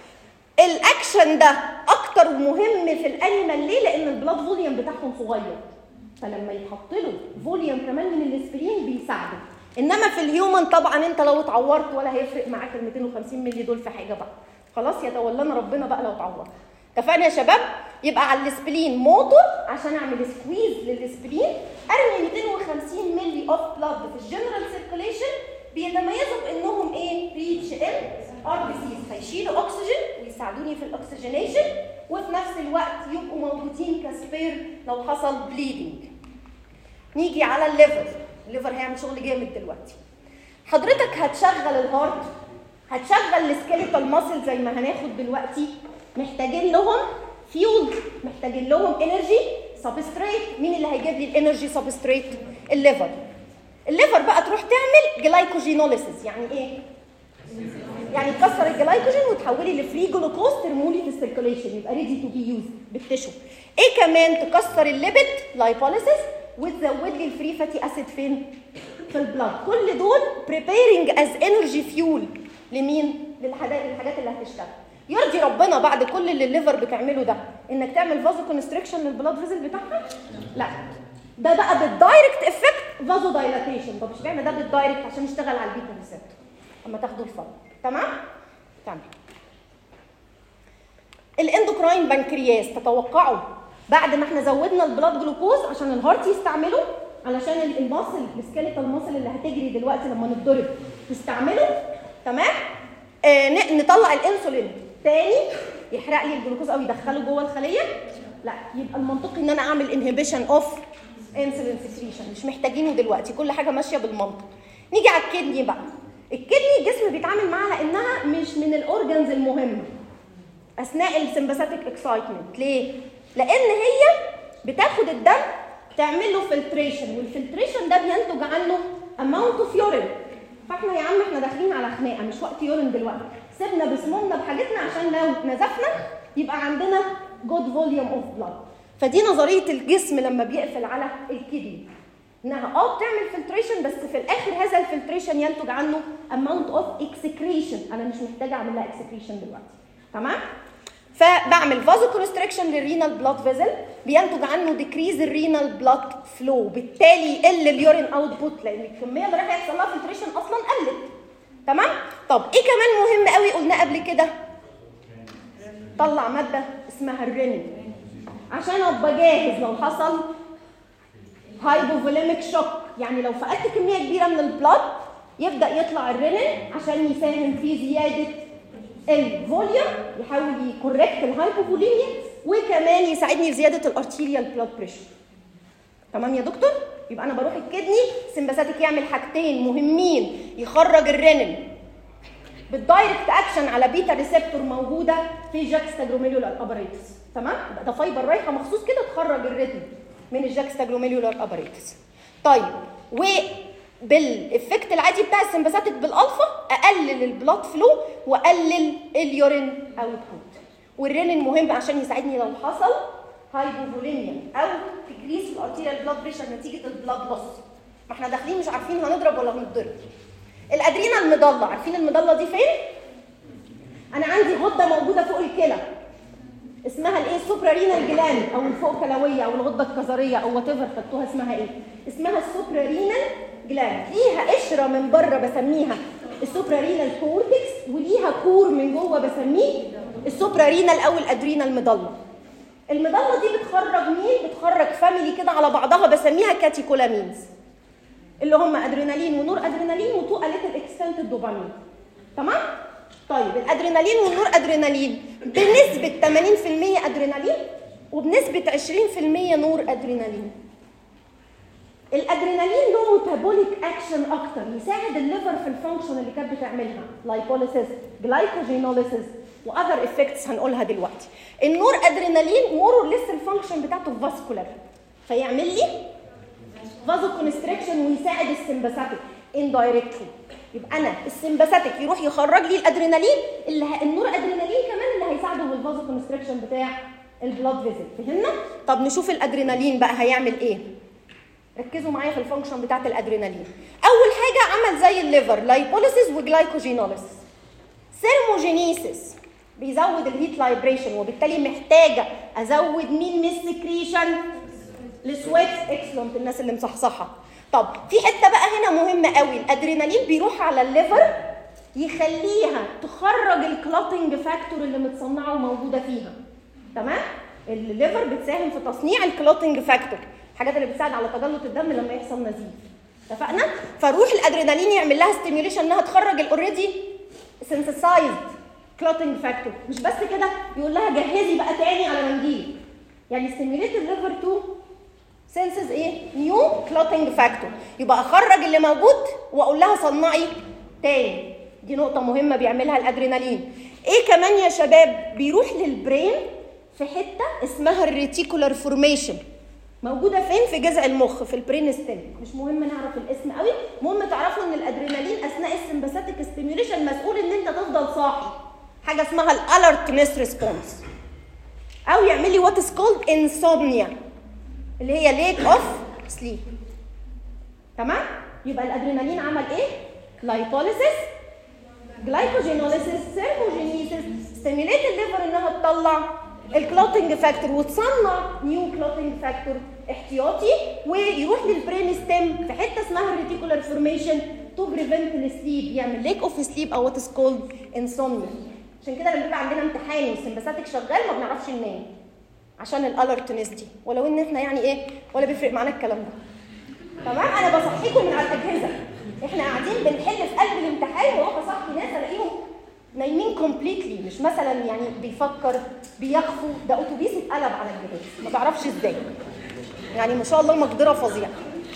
الاكشن ده اكتر مهم في الانيمال ليه؟ لان البلاد فوليوم بتاعهم صغير فلما يتحط له فوليوم كمان من الاسبرين بيساعده انما في الهيومن طبعا انت لو اتعورت ولا هيفرق معاك ال 250 مللي دول في حاجه بقى خلاص يتولانا ربنا بقى لو اتعور اتفقنا يا شباب يبقى على الاسبلين موتور عشان اعمل سكويز للاسبلين ارمي 250 مللي اوف بلاد في الجنرال سيركوليشن بيتميزوا بانهم ايه ريتش ال ار بي سيز هيشيلوا اكسجين ويساعدوني في الاكسجينيشن وفي نفس الوقت يبقوا موجودين كسبير لو حصل بليدنج نيجي على الليفر الليفر هيعمل شغل جامد دلوقتي حضرتك هتشغل الهارت هتشغل السكيليتال ماسل زي ما هناخد دلوقتي محتاجين لهم فيول محتاجين لهم انرجي سبستريت مين اللي هيجيب لي الانرجي سبستريت الليفر الليفر بقى تروح تعمل جلايكوجينوليسيس يعني ايه يعني تكسر الجلايكوجين وتحولي لفري جلوكوز ترمولي في السيركوليشن يبقى ريدي تو بي يوز بالتشو ايه كمان تكسر الليبيد لايبوليسيس وتزود لي الفري فاتي اسيد فين في البلاد كل دول preparing as energy fuel لمين للحاجات الحاجات اللي هتشتغل يرضي ربنا بعد كل اللي الليفر بتعمله ده انك تعمل فازو كونستريكشن للبلاد فيزل بتاعها لا ده بقى بالدايركت افكت فازو دايلاتيشن طب اشمعنى ده بالدايركت عشان يشتغل على البيتا ريسبتور اما تاخدوا الفرق تمام تمام الاندوكراين بنكرياس تتوقعوا بعد ما احنا زودنا البلاد جلوكوز عشان الهارت يستعمله علشان الماسل السكيليتال ماسل اللي هتجري دلوقتي لما نتضرب تستعمله تمام آه ن- نطلع الانسولين تاني يحرق لي الجلوكوز او يدخله جوه الخليه لا يبقى المنطقي ان انا اعمل انهبيشن اوف انسولين سكريشن مش محتاجينه دلوقتي كل حاجه ماشيه بالمنطق نيجي على الكدني بقى الكدني الجسم بيتعامل معاها لانها مش من الاورجنز المهمه اثناء السمباثيك اكسايتمنت ليه لان هي بتاخد الدم تعمل له فلتريشن والفلتريشن ده بينتج عنه اماونت اوف يورين فاحنا يا عم احنا داخلين على خناقه مش وقت يورين دلوقتي سيبنا بسمومنا بحاجتنا عشان لو نزفنا يبقى عندنا جود فوليوم اوف بلاد فدي نظريه الجسم لما بيقفل على الكدني انها اه بتعمل فلتريشن بس في الاخر هذا الفلتريشن ينتج عنه اماونت اوف اكسكريشن انا مش محتاجه اعمل لها اكسكريشن دلوقتي تمام فبعمل فازو كونستريكشن للرينال بلاد فيزل بينتج عنه ديكريز الرينال بلاد فلو بالتالي يقل اليورين اوتبوت لان الكميه اللي راح يحصل لها فلتريشن اصلا قلت تمام طب ايه كمان مهم قوي قلناه قبل كده طلع ماده اسمها الرينين عشان ابقى جاهز لو حصل هايبوفوليميك شوك يعني لو فقدت كميه كبيره من البلاد يبدا يطلع الرينين عشان يساهم في زياده الفوليوم يحاول يكوركت الهايبوفوليميا وكمان يساعدني في زياده الارتيريال بلاد بريشر تمام يا دكتور يبقى انا بروح الكدني سمباثيك يعمل حاجتين مهمين يخرج الرينين بالدايركت اكشن على بيتا ريسبتور موجوده في جاكستاجلوميرولار اباريتس تمام يبقى ده فايبر رايحه مخصوص كده تخرج الريتم من الجاكستاجلوميرولار اباريتس طيب وبالافكت العادي بتاع السمباثيك بالالفا اقلل البلاد فلو واقلل اليورين اوتبوت والرينين مهم عشان يساعدني لو حصل هايبوفوليميا او تكريس في الارتيريال بلاد بريشر نتيجه البلاد لوس ما احنا داخلين مش عارفين هنضرب ولا هنضرب الادرينا المضله عارفين المضله دي فين انا عندي غده موجوده فوق الكلى اسمها الايه السوبرا رينال جلاند او الفوق كلويه او الغده الكظريه او وات ايفر خدتوها اسمها ايه اسمها السوبرا رينال جلاند ليها قشره من بره بسميها السوبرا رينال كورتكس وليها كور من جوه بسميه السوبرا رينال او الادرينال مضله المضله دي بتخرج مين بتخرج فاميلي كده على بعضها بسميها كاتيكولامينز اللي هم ادرينالين ونور ادرينالين وتو اليتد اكستنت الدوبامين تمام طيب الادرينالين والنور ادرينالين بنسبه 80% ادرينالين وبنسبه 20% نور ادرينالين الادرينالين له ميتابوليك اكشن اكتر يساعد الليفر في الفانكشن اللي كانت بتعملها لايبوليسيس جلايكوجينوليسيس واذر افكتس هنقولها دلوقتي النور ادرينالين مور لسه الفانكشن بتاعته فاسكولار فيعمل لي فازو كونستريكشن ويساعد السمباثيك اندايركتلي يبقى انا السمباثيك يروح يخرج لي الادرينالين اللي ه... النور ادرينالين كمان اللي هيساعده في الفازو كونستريكشن بتاع البلاد فيزل فهمنا طب نشوف الادرينالين بقى هيعمل ايه ركزوا معايا في الفانكشن بتاعت الادرينالين اول حاجه عمل زي الليفر لايبوليسيس وجلايكوجينوليسيس سيرموجينيسيس بيزود الهيت لايبريشن وبالتالي محتاجه ازود مين من السكريشن السويت اكسلنت الناس اللي مصحصحه طب في حته بقى هنا مهمه قوي الادرينالين بيروح على الليفر يخليها تخرج الكلوتنج فاكتور اللي متصنعه وموجوده فيها تمام الليفر بتساهم في تصنيع الكلوتنج فاكتور الحاجات اللي بتساعد على تجلط الدم لما يحصل نزيف اتفقنا فروح الادرينالين يعمل لها ستيميوليشن انها تخرج الاوريدي سينثسايزد كلوتنج فاكتور مش بس كده يقول لها جهزي بقى تاني على منديل يعني ستيميوليت الليفر تو سينسز ايه نيو كلوتنج فاكتور يبقى اخرج اللي موجود واقول لها صنعي تاني دي نقطه مهمه بيعملها الادرينالين ايه كمان يا شباب بيروح للبرين في حته اسمها الريتيكولار فورميشن موجوده فين في جذع المخ في البرين ستيم مش مهم نعرف الاسم قوي المهم تعرفوا ان الادرينالين اثناء السمباثيك ستيميوليشن مسؤول ان انت تفضل صاحي حاجه اسمها الالرتنس ريسبونس او يعمل لي وات از كولد انسومنيا اللي هي ليك اوف سليب تمام يبقى الادرينالين عمل ايه لايبوليسيس جلايكوجينوليسيس سيرموجينيسيس ستيميليت الليفر انها تطلع الكلوتنج فاكتور وتصنع نيو كلوتنج فاكتور احتياطي ويروح للبرين ستيم في حته اسمها الريتيكولار فورميشن تو بريفنت السليب يعمل ليك اوف سليب او وات از كولد انسومنيا عشان كده لما بيبقى عندنا امتحان والسمباثيك شغال ما بنعرفش ننام عشان الالرتنس دي ولو ان احنا يعني ايه ولا بيفرق معانا الكلام ده تمام انا بصحيكم من على الاجهزه احنا قاعدين بنحل في قلب الامتحان واروح اصحي ناس الاقيهم نايمين كومبليتلي مش مثلا يعني بيفكر بيخفوا ده اتوبيس اتقلب على الجهاز ما تعرفش ازاي يعني ما شاء الله مقدره فظيعه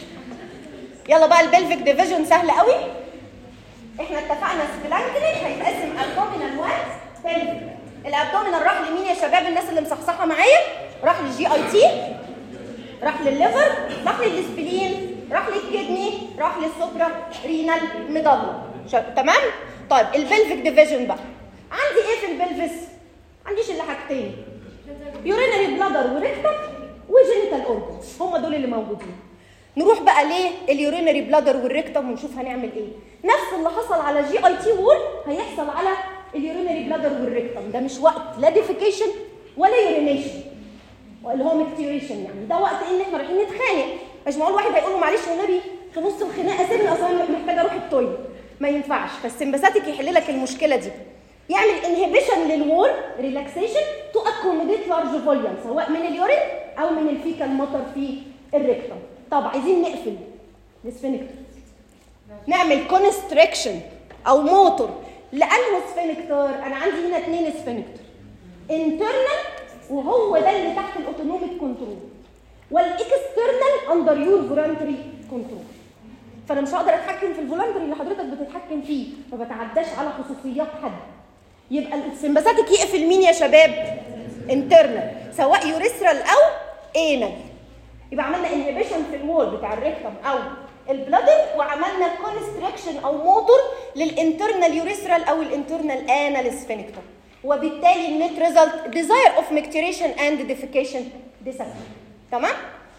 يلا بقى البلفيك ديفيجن سهل قوي احنا اتفقنا سبلانكنيك هيتقسم ابدومينال وانز بلفيك الابدومينال راح لمين يا شباب الناس اللي مصحصحه معايا راح للجي اي تي راح للليفر راح للسبلين راح للكدني راح للسوبرا رينال ميدالا شا- تمام طيب البلفيك ديفيجن بقى عندي ايه في البلفس عنديش الا حاجتين يورينري بلادر وريكتم وجينيتال اورجنز هم دول اللي موجودين نروح بقى ليه اليورينري بلادر والريكتم ونشوف هنعمل ايه نفس اللي حصل على جي اي تي وول هيحصل على اليورينري بلادر والريكتم ده مش وقت لا ديفيكيشن ولا يورينيشن اللي هو ميكتيوريشن يعني ده وقت ان احنا رايحين نتخانق مش معقول واحد هيقول له معلش يا نبي في نص الخناقه سيبني اصلا أنا محتاجه اروح التويليت ما ينفعش فالسمباثيك يحل لك المشكله دي يعمل انهبيشن للوول ريلاكسيشن تو اكوموديت لارج فوليوم سواء من اليورين او من الفيكال ماتر في الريكتم طب عايزين نقفل السفنكتر نعمل كونستريكشن او موتور لانه سفنكتر انا عندي هنا اثنين سفنكتر انترنال وهو ده اللي تحت الاوتونوميك كنترول والاكسترنال اندر يور فولنتري كنترول فانا مش هقدر اتحكم في الفولنتري اللي حضرتك بتتحكم فيه ما بتعداش على خصوصيات حد يبقى السمباثيك يقفل مين يا شباب انترنال سواء يوريثرال او انال يبقى عملنا انهبيشن في الوول بتاع الريكتم او البلادر وعملنا كونستريكشن او موتور للانترنال يوريثرال او الانترنال انال سفنكتر وبالتالي النت ريزلت ديزاير اوف ميكتوريشن اند ديفيكيشن disappear تمام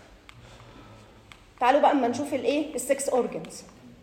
تعالوا بقى اما نشوف الايه السكس اورجنز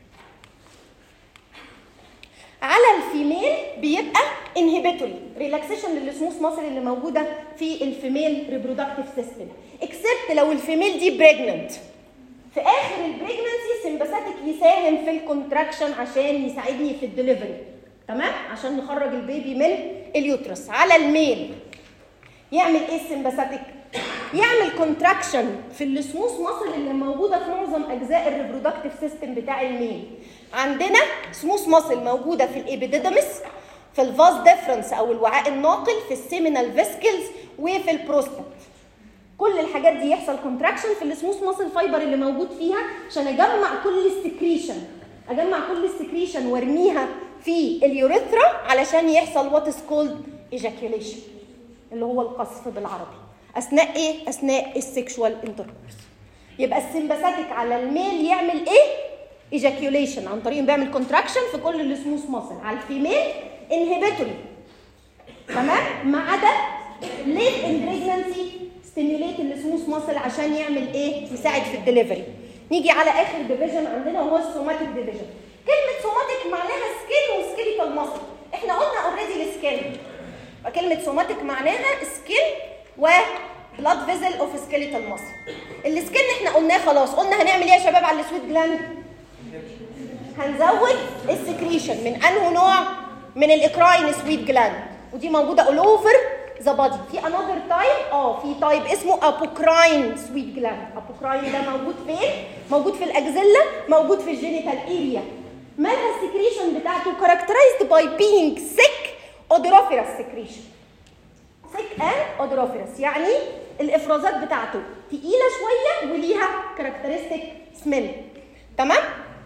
على الفيميل بيبقى انهبيتوري ريلاكسيشن للسموث ماسل اللي موجوده في الفيميل ريبرودكتيف سيستم اكسبت لو الفيميل دي بريجننت في اخر البريجننسي سمباثيك يساهم في الكونتراكشن عشان يساعدني في الدليفري تمام عشان نخرج البيبي من اليوترس على الميل يعمل ايه السمباثيك يعمل كونتراكشن في السموث ماسل اللي موجوده في معظم اجزاء الريبرودكتيف سيستم بتاع الميل عندنا سموث ماسل موجوده في الابيديدمس في الفاز ديفرنس او الوعاء الناقل في السيمينال فيسكلز وفي البروستات كل الحاجات دي يحصل كونتراكشن في السموث ماسل فايبر اللي موجود فيها عشان اجمع كل السكريشن اجمع كل السكريشن وارميها في اليوريثرا علشان يحصل وات از كولد ايجاكيوليشن اللي هو القصف بالعربي اثناء ايه اثناء السكشوال انتركورس يبقى السمباثيك على الميل يعمل ايه ايجاكيوليشن عن طريق إنه بيعمل كونتراكشن في كل السموث ماسل على الفيميل انهبيتوري تمام ما عدا ليت ان بريجنسي ستيميوليت السموث ماسل عشان يعمل ايه يساعد في الدليفري نيجي على اخر ديفيجن عندنا وهو السوماتيك ديفيجن كلمه سوماتيك معناها سكين وسكيليتال ماسل احنا قلنا اوريدي السكين كلمه سوماتيك معناها سكين و بلاد فيزل اوف سكيليتال ماسل السكين احنا قلناه خلاص قلنا هنعمل ايه يا شباب على السويت جلاند هنزود السكريشن من انه نوع من الاكراين سويت جلاند ودي موجوده اول اوفر ذا بادي في انذر تايب اه في تايب اسمه ابوكراين سويت جلاند ابوكراين ده موجود فين موجود في الاجزله موجود في الجينيتال اريا مالها السكريشن بتاعته كاركترايزد باي بينج سيك اودروفيرس سكريشن سيك ان اودروفيرس يعني الافرازات بتاعته تقيله شويه وليها كاركترستيك سميل تمام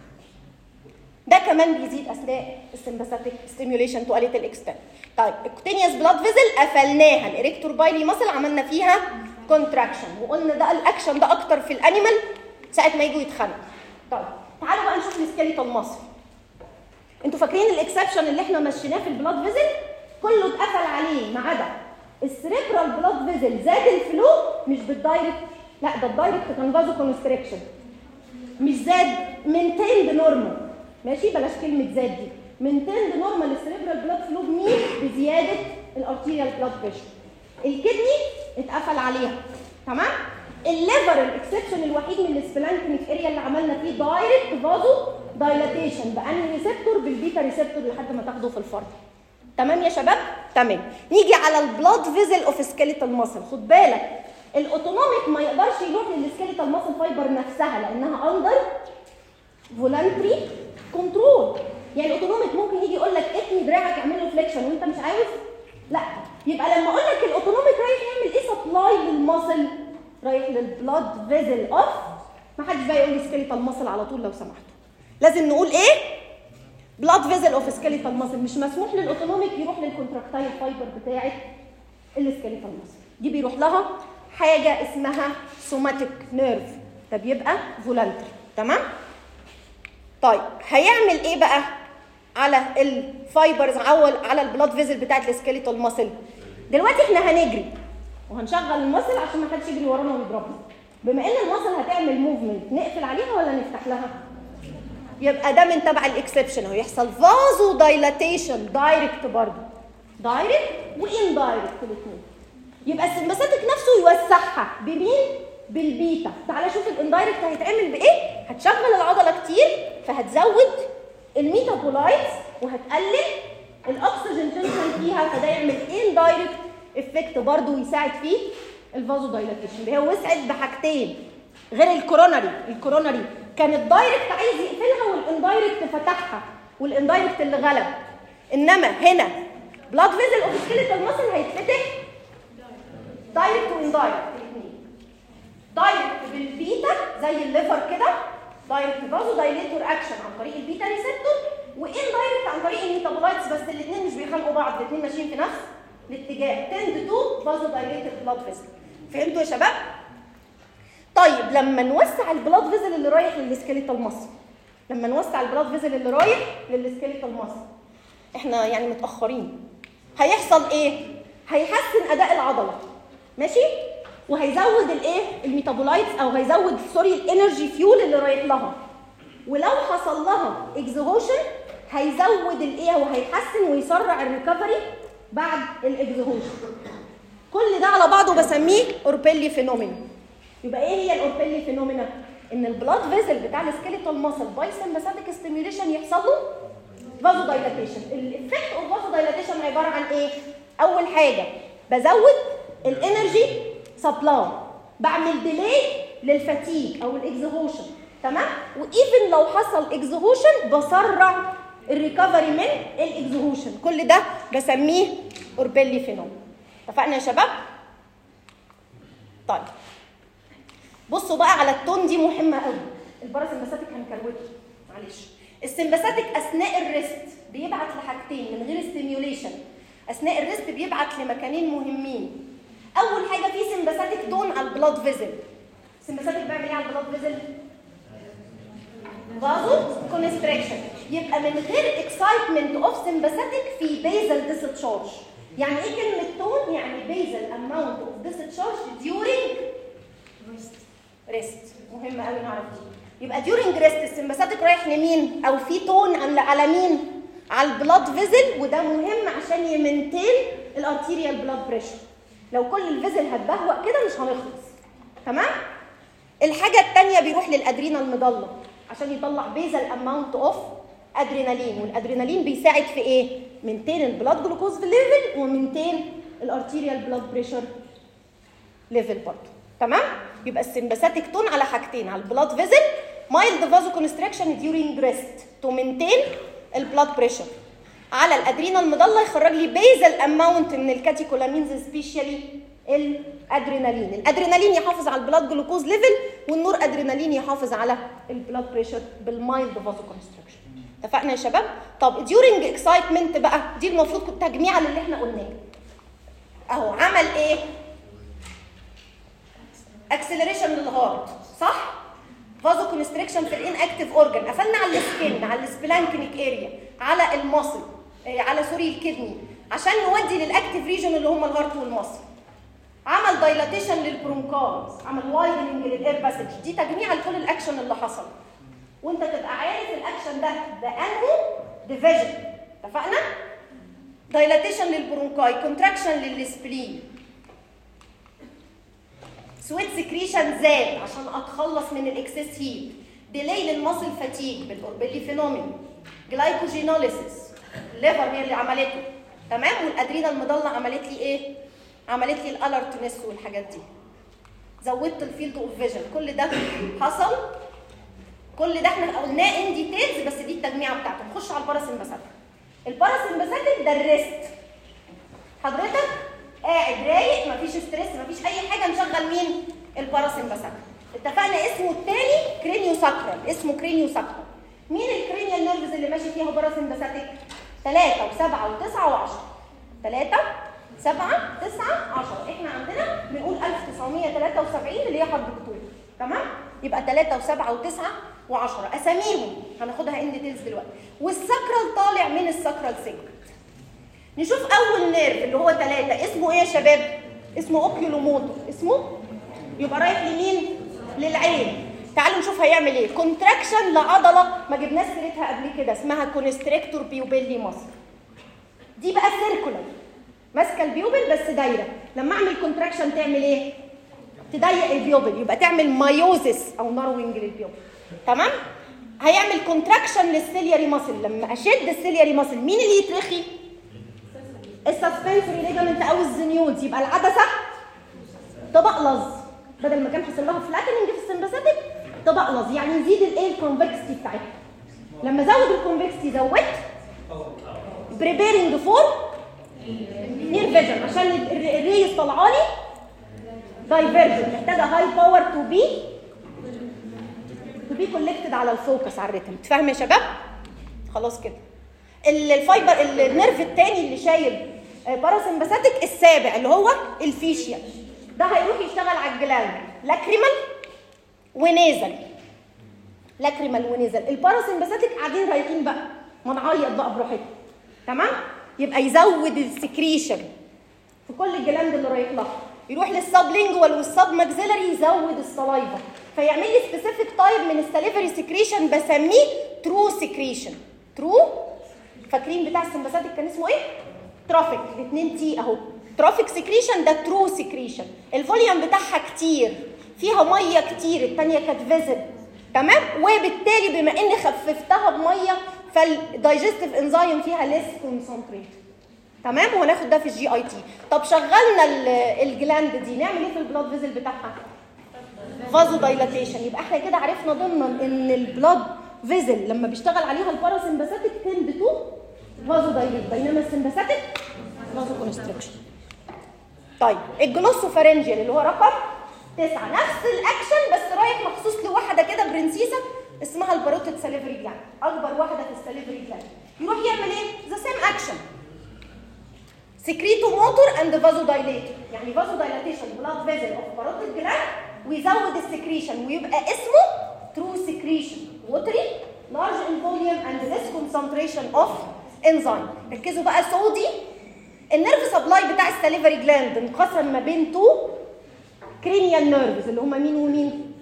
ده كمان بيزيد اثناء السمباثيك ستيميوليشن تو اليت الاكستنت طيب الكوتينيوس بلاد فيزل قفلناها الاريكتور بايلي ماسل عملنا فيها كونتراكشن وقلنا ده الاكشن ده اكتر في الانيمال ساعه ما يجوا يتخانقوا طيب تعالوا بقى نشوف السكيليتال ماسل انتوا فاكرين الاكسبشن اللي احنا مشيناه في البلاد فيزل كله اتقفل عليه ما عدا السريبرال بلاد فيزل زاد الفلو مش بالدايركت لا ده الدايركت كان فازو كونستريكشن مش زاد مينتيند نورمال ماشي بلاش كلمه زاد دي مينتيند نورمال السريبرال بلاد فلو بمين بزياده الارتيريال بلاد بريشر الكدني اتقفل عليها تمام الليفر الاكسبشن الوحيد من السبلانكنيك اريا اللي عملنا فيه دايركت فازو دايلاتيشن بانهي ريسبتور بالبيتا ريسبتور لحد ما تاخده في الفرد تمام يا شباب تمام نيجي على البلاد فيزل اوف سكيليتال ماسل خد بالك الاوتونوميك ما يقدرش يروح للسكيليتال ماسل فايبر نفسها لانها اندر فولنتري كنترول يعني الاوتونوميك ممكن يجي يقول لك اتني دراعك اعمل له فليكشن وانت مش عاوز لا يبقى لما اقول لك الاوتونوميك رايح يعمل ايه سبلاي للماسل رايح للبلاد فيزل اوف ما حدش بقى يقول لي سكيليتال ماسل على طول لو سمحتوا لازم نقول ايه بلاد فيزل اوف سكيليتال ماسل مش مسموح للاوتونوميك يروح للكونتراكتايل فايبر بتاعه السكيليتال ماسل دي بيروح لها حاجه اسمها سوماتيك نيرف ده بيبقى فولنتري تمام طيب هيعمل ايه بقى على الفايبرز او على البلاد فيزل بتاعت السكيليتال ماسل دلوقتي احنا هنجري وهنشغل الماسل عشان ما حدش يجري ورانا ويضربنا بما ان الماسل هتعمل موفمنت نقفل عليها ولا نفتح لها يبقى ده من تبع الاكسبشن اهو يحصل فازو دايلاتيشن دايركت برضه دايركت وان دايركت الاثنين يبقى السمباثيك نفسه يوسعها بمين بالبيتا تعالى شوف الاندايركت هيتعمل بايه هتشغل العضله كتير فهتزود الميتابولايتس وهتقلل الاكسجين تنشن فيها فده يعمل اندايركت افكت برضه ويساعد في الفازو دايلاتيشن اللي هي وسعت بحاجتين غير الكوروناري الكوروناري كان الدايركت عايز يقفلها والاندايركت فتحها والاندايركت اللي غلب انما هنا بلاد فيزل اوف سكيليتال ماسل هيتفتح دايركت واندايركت الاثنين دايركت بالبيتا زي الليفر كده دايركت فازو دايليتور اكشن عن طريق البيتا ريسبتور وان دايركت عن طريق الميتابولايتس بس الاثنين مش بيخانقوا بعض الاثنين ماشيين في نفس الاتجاه تند تو فازو دايليتور بلاد فيزل فهمتوا يا شباب؟ طيب لما نوسع البلاد فيزل اللي رايح للسكيليتال ماسل لما نوسع البلاد فيزل اللي رايح للسكيليتال ماسل احنا يعني متاخرين هيحصل ايه هيحسن اداء العضله ماشي وهيزود الايه الميتابولايتس او هيزود سوري الانرجي فيول اللي رايح لها ولو حصل لها اكزهوشن هيزود الايه وهيحسن ويسرع الريكفري بعد الاكزهوشن كل ده على بعضه بسميه اوربيلي فينومينا يبقى ايه هي الاوربيلي فينومينا ان البلاد فيزل بتاع السكيليتال ماسل باي سمباثيك ستيميوليشن يحصل له فازو دايلاتيشن الافكت اوف فازو دايلاتيشن عباره عن ايه اول حاجه بزود الانرجي سبلاي بعمل ديلي للفتيج او الاكزهوشن تمام وايفن لو حصل اكزهوشن بسرع الريكفري من الاكزهوشن كل ده بسميه اوربيلي فينومينا اتفقنا يا شباب طيب بصوا بقى على التون دي مهمه قوي الباراسمباثيك هنكروته معلش السمباثيك اثناء الريست بيبعت لحاجتين من غير ستيميوليشن اثناء الريست بيبعت لمكانين مهمين اول حاجه في سمباثيك تون على البلاد فيزل السمباثيك بيعمل ايه على البلاد فيزل فازو كونستريكشن يبقى من غير اكسايتمنت اوف سمباثيك في بيزل ديستشارج يعني ايه كلمه تون يعني بيزل اماونت اوف ديستشارج ديورينج ريست مهم قوي نعرف دي يبقى ديورنج ريست السمباثيك رايح لمين او في تون على على مين على البلاد فيزل وده مهم عشان يمنتين الارتيريال بلاد بريشر لو كل الفيزل هتبهوأ كده مش هنخلص تمام الحاجه الثانيه بيروح للادرينال مضله عشان يطلع بيزل اماونت اوف ادرينالين والادرينالين بيساعد في ايه مينتين البلاد جلوكوز ليفل ومينتين الارتيريال بلاد بريشر ليفل برضه تمام يبقى السمباثيك تون على حاجتين على البلاد فيزل مايلد فازو كونستراكشن ديورينج ريست تو مينتين البلاد بريشر على الادرينال مضله يخرج لي بيزل اماونت من الكاتيكولامينز سبيشالي الادرينالين الادرينالين يحافظ على البلاد جلوكوز ليفل والنور ادرينالين يحافظ على البلاد بريشر بالمايلد فازو كونستراكشن اتفقنا يا شباب طب ديورنج اكسايتمنت بقى دي المفروض تجميعه للي احنا قلناه اهو عمل ايه اكسلريشن للهارت صح فازو كونستريكشن في الان اكتيف اورجان قفلنا على السكين على السبلانكنيك اريا على المصل على سوري الكدني عشان نودي للاكتيف ريجن اللي هم الهارت والمصل عمل دايلاتيشن للبرونكارز عمل وايدنج للاير باسج دي تجميع لكل الاكشن اللي حصل وانت تبقى عارف الاكشن ده ده انهو ديفيجن اتفقنا دايلاتيشن للبرونكاي كونتراكشن للسبلين سويت سكريشن زاد عشان اتخلص من الاكسس هيت ديلي للمصل فاتيج بالبلي فينومين جلايكوجينوليسيس الليفر هي اللي عملته تمام والادرينال مضله عملت لي ايه عملت لي الالرتنس والحاجات دي زودت الفيلد اوف فيجن كل ده حصل كل ده احنا قلناه ان ديتيلز بس دي التجميعه بتاعته نخش على الباراسمباثيك الباراسمباثيك ده الريست حضرتك قاعد رايق مفيش ستريس مفيش اي حاجه نشغل مين الباراسمباثيك اتفقنا اسمه الثاني كرينيو ساكرال اسمه كرينيو ساكرال مين الكرينيال نيرفز اللي ماشي فيها باراسمباثيك 3 و7 و9 و10 3 7 9 10 احنا عندنا بنقول 1973 اللي هي حرب اكتوبر تمام يبقى 3 و7 و9 و10 اساميهم هناخدها ان ديتيلز دلوقتي والساكرال طالع من الساكرال سيجمنت نشوف اول نيرف اللي هو 3 اسمه ايه يا شباب اسمه اوكيولوموتور اسمه يبقى رايح لمين للعين تعالوا نشوف هيعمل ايه كونتراكشن لعضله ما جبناش سيرتها قبل كده اسمها كونستريكتور بيوبيلي مصر دي بقى سيركولار ماسكه البيوبل بس دايره لما اعمل كونتراكشن تعمل ايه تضيق البيوبل يبقى تعمل مايوزس او ناروينج للبيوبل تمام هيعمل كونتراكشن للسيلياري ماسل لما اشد السيلياري ماسل مين اللي يترخي السسبنسوري ليجامنت او الزنيوز يبقى العدسه تبقلظ بدل ما كان حصل لها فلاتننج في السمباثيك تبقلظ يعني يزيد الايه الكونفكستي بتاعتها لما زود الكونفكستي زودت بريبيرنج فور نير فيجن عشان الريز طالعه لي دايفرجن محتاجه هاي باور تو بي تو بي كولكتد على الفوكس على الريتم تفهم يا شباب خلاص كده الفايبر النيرف الثاني اللي شايل باراسمباثيك السابع اللي هو الفيشيا ده هيروح يشتغل على الجلاند لاكريمال ونيزل لاكريمال ونيزل الباراسمباثيك قاعدين رايقين بقى ما نعيط بقى براحتنا تمام يبقى يزود السكريشن في كل الجلاند اللي رايح لها يروح للسب لينجوال والسب ماكسيلري يزود السلايفا فيعمل لي سبيسيفيك تايب من السليفري سكريشن بسميه ترو سكريشن ترو فاكرين بتاع السمباثيك كان اسمه ايه ترافيك الاثنين تي اهو ترافيك سكريشن ده ترو سكريشن الفوليوم بتاعها كتير فيها ميه كتير الثانيه كانت فيزل تمام وبالتالي بما اني خففتها بميه فالدايجستيف انزيم فيها ليس كونسنتريت تمام وهناخد ده في الجي اي تي طب شغلنا الجلاند دي نعمل ايه في البلاد فيزل بتاعها فازو دايلاتيشن يبقى احنا كده عرفنا ضمنا ان البلاد فيزل لما بيشتغل عليها الباراسمباثيك تند تو فازو دايليت بينما السمباثيك فازو كونستريكشن طيب الجلوسوفارنجيال اللي هو رقم تسعة نفس الاكشن بس رايح مخصوص لواحده كده برنسيسه اسمها الباروتيد ساليفري جلاند اكبر واحده في الساليفري جلاند يروح يعمل ايه ذا سيم اكشن سكريتو موتور اند فازو دايليتور يعني فازو دايلاتيشن بلاد فيزل اوف باروتيد جلاند ويزود السكريشن ويبقى اسمه ترو سكريشن ووتري لارج ان فوليوم اند ليس كونسنتريشن اوف انزيم ركزوا بقى سودي النيرف سبلاي بتاع الساليفري جلاند انقسم ما بين تو كرينيال نيرفز اللي هم مين ومين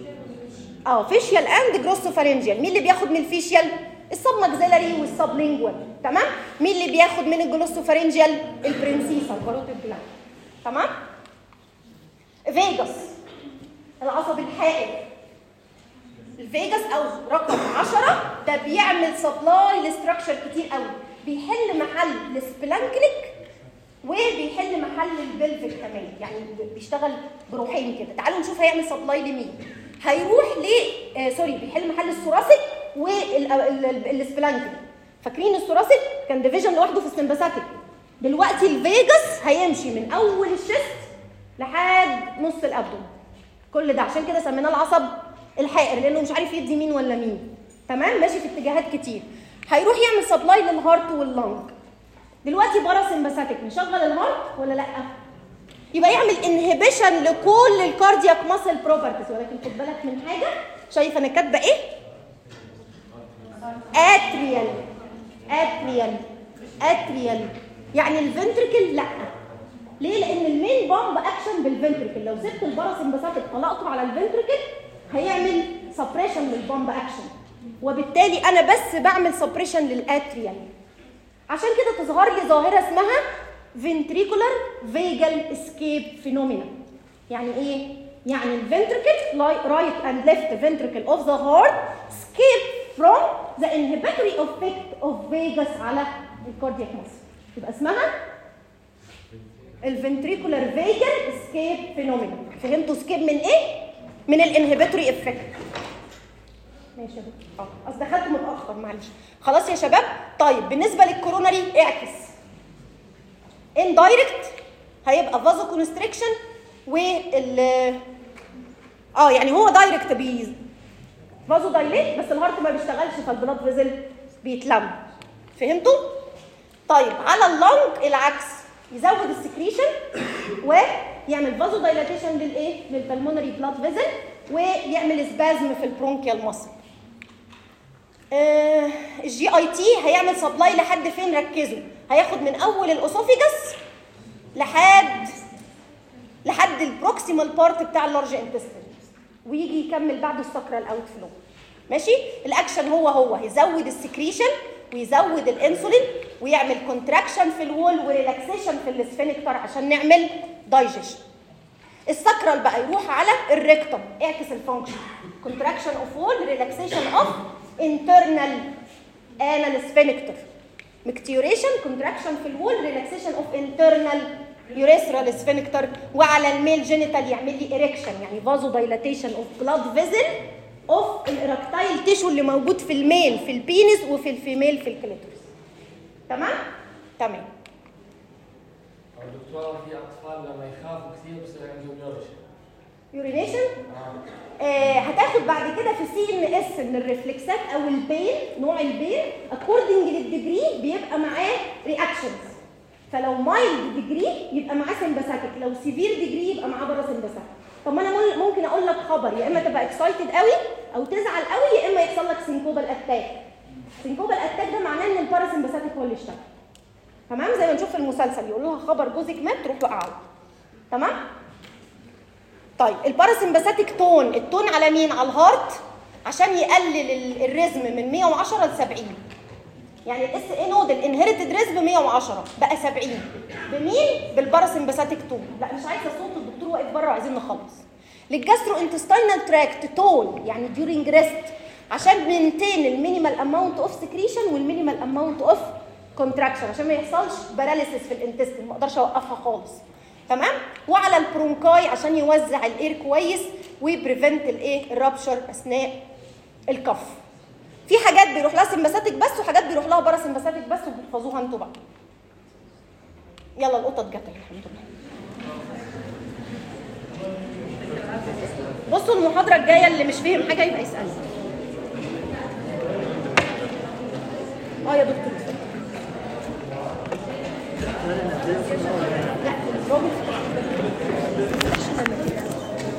اه فيشيال اند جروسوفارنجيال مين اللي بياخد من الفيشيال السب ماكسيلاري والسب لينجوال تمام مين اللي بياخد من الجلوسوفارنجيال البرنسيسا الباروتيد جلاند تمام فيجاس العصب الحائل الفيجاس او رقم 10 ده بيعمل سبلاي لستراكشر كتير قوي بيحل محل السبلانكنيك وبيحل محل البلفيك كمان يعني بيشتغل بروحين كده تعالوا نشوف هيعمل سبلاي لمين هيروح ل آه سوري بيحل محل الثوراسيك والسبلانكنيك فاكرين الثوراسيك كان ديفيجن لوحده في السمباثيك دلوقتي الفيجاس هيمشي من اول الشيست لحد نص الابدوم كل ده عشان كده سميناه العصب الحائر لانه مش عارف يدي مين ولا مين تمام ماشي في اتجاهات كتير هيروح يعمل سبلاي للهارت واللنج دلوقتي بارا سمباثيك نشغل الهارت ولا لا يبقى يعمل انهبيشن لكل الكاردياك ماسل بروبرتيز ولكن خد بالك من حاجه شايفه انا كاتبه ايه اتريال اتريال اتريال يعني الفنتركل لا ليه لان المين بامب اكشن بالفنتركل لو سبت الباراسمباثيك طلقته على الفنتركل هيعمل سبريشن للبامب اكشن وبالتالي انا بس بعمل سبريشن للاتريال عشان كده تظهر لي ظاهره اسمها ventricular vagal escape phenomena يعني ايه يعني الفنتركل right and left ventricle of the heart escape from the inhibitory effect of vagus على الكاردياك muscle يبقى اسمها الفنتريكولار فيجر اسكيب فينومينا فهمتوا اسكيب من ايه من الانهبيتوري افكت ماشي يا دكتور اه اصل دخلت متاخر معلش خلاص يا شباب طيب بالنسبه للكوروناري اعكس ان دايركت هيبقى فازو كونستريكشن وال اه يعني هو دايركت بي فازو دايليت بس الهارت ما بيشتغلش فالبلاد فيزل بيتلم فهمتوا طيب على اللنج العكس يزود السكريشن ويعمل فازو دايلاتيشن للايه للبلمونري بلاد فيزل ويعمل سبازم في البرونكيال ماسل آه الجي اي تي هيعمل سبلاي لحد فين ركزوا هياخد من اول الاسوفيجاس لحد لحد البروكسيمال بارت بتاع اللارج انتستين ويجي يكمل بعده السكرال اوت فلو ماشي الاكشن هو هو هيزود السكريشن ويزود الانسولين ويعمل كونتراكشن في الوول وريلاكسيشن في السفينكتر عشان نعمل دايجيشن السكرال بقى يروح على الريكتوم اعكس الفانكشن كونتراكشن اوف وول ريلاكسيشن اوف انترنال انال سفينكتر مكتيوريشن كونتراكشن في الوول ريلاكسيشن اوف انترنال يوريثرال سفينكتر وعلى الميل جينيتال يعمل لي اريكشن يعني فازو دايلاتيشن اوف بلاد فيزل اوف الاراكتايل تيشو اللي موجود في الميل في البينس وفي الفيميل في الكليتورس تمام تمام دكتورة في أطفال لما يخافوا كثير بصير عندهم يورشن يورينيشن آه هتاخد بعد كده في سي ان اس من الريفلكسات او البين نوع البين اكوردنج للديجري بيبقى معاه رياكشنز فلو مايلد ديجري يبقى معاه سمباثيك لو سيفير ديجري يبقى معاه بارا سمباثيك طب ما انا مل- ممكن اقول لك خبر يا اما تبقى اكسايتد قوي او تزعل قوي يا اما يحصل لك سينكوبال اتاك سينكوبال اتاك ده معناه ان الباراسمباثيك هو اللي اشتغل تمام زي ما نشوف في المسلسل يقول لها خبر جوزك مات تروح وقعه تمام طيب الباراسمباثيك تون التون على مين على الهارت عشان يقلل ال- الريزم من 110 ل 70 يعني الاس اي نود الانهيرتد ريزم 110 بقى 70 بمين بالباراسمباثيك تون لا مش عايزه صوت الدكتور واقف بره وعايزين نخلص للجاسترو انتستينال تراكت تون يعني ديورنج ريست عشان بنتين المينيمال اماونت اوف سكريشن والمينيمال اماونت اوف كونتراكشن عشان ما يحصلش باراليسيس في الانتستين ما اقدرش اوقفها خالص تمام وعلى البرونكاي عشان يوزع الاير كويس ويبريفنت الايه الرابشر اثناء الكف في حاجات بيروح لها سمباثيك بس وحاجات بيروح لها بارا سمباثيك بس وبتحفظوها انتوا بقى يلا القطط جت أهي، الحمد لله بصوا المحاضرة الجاية اللي مش فاهم حاجة يبقى يسألني. اه يا دكتور اتفضل. لا الراجل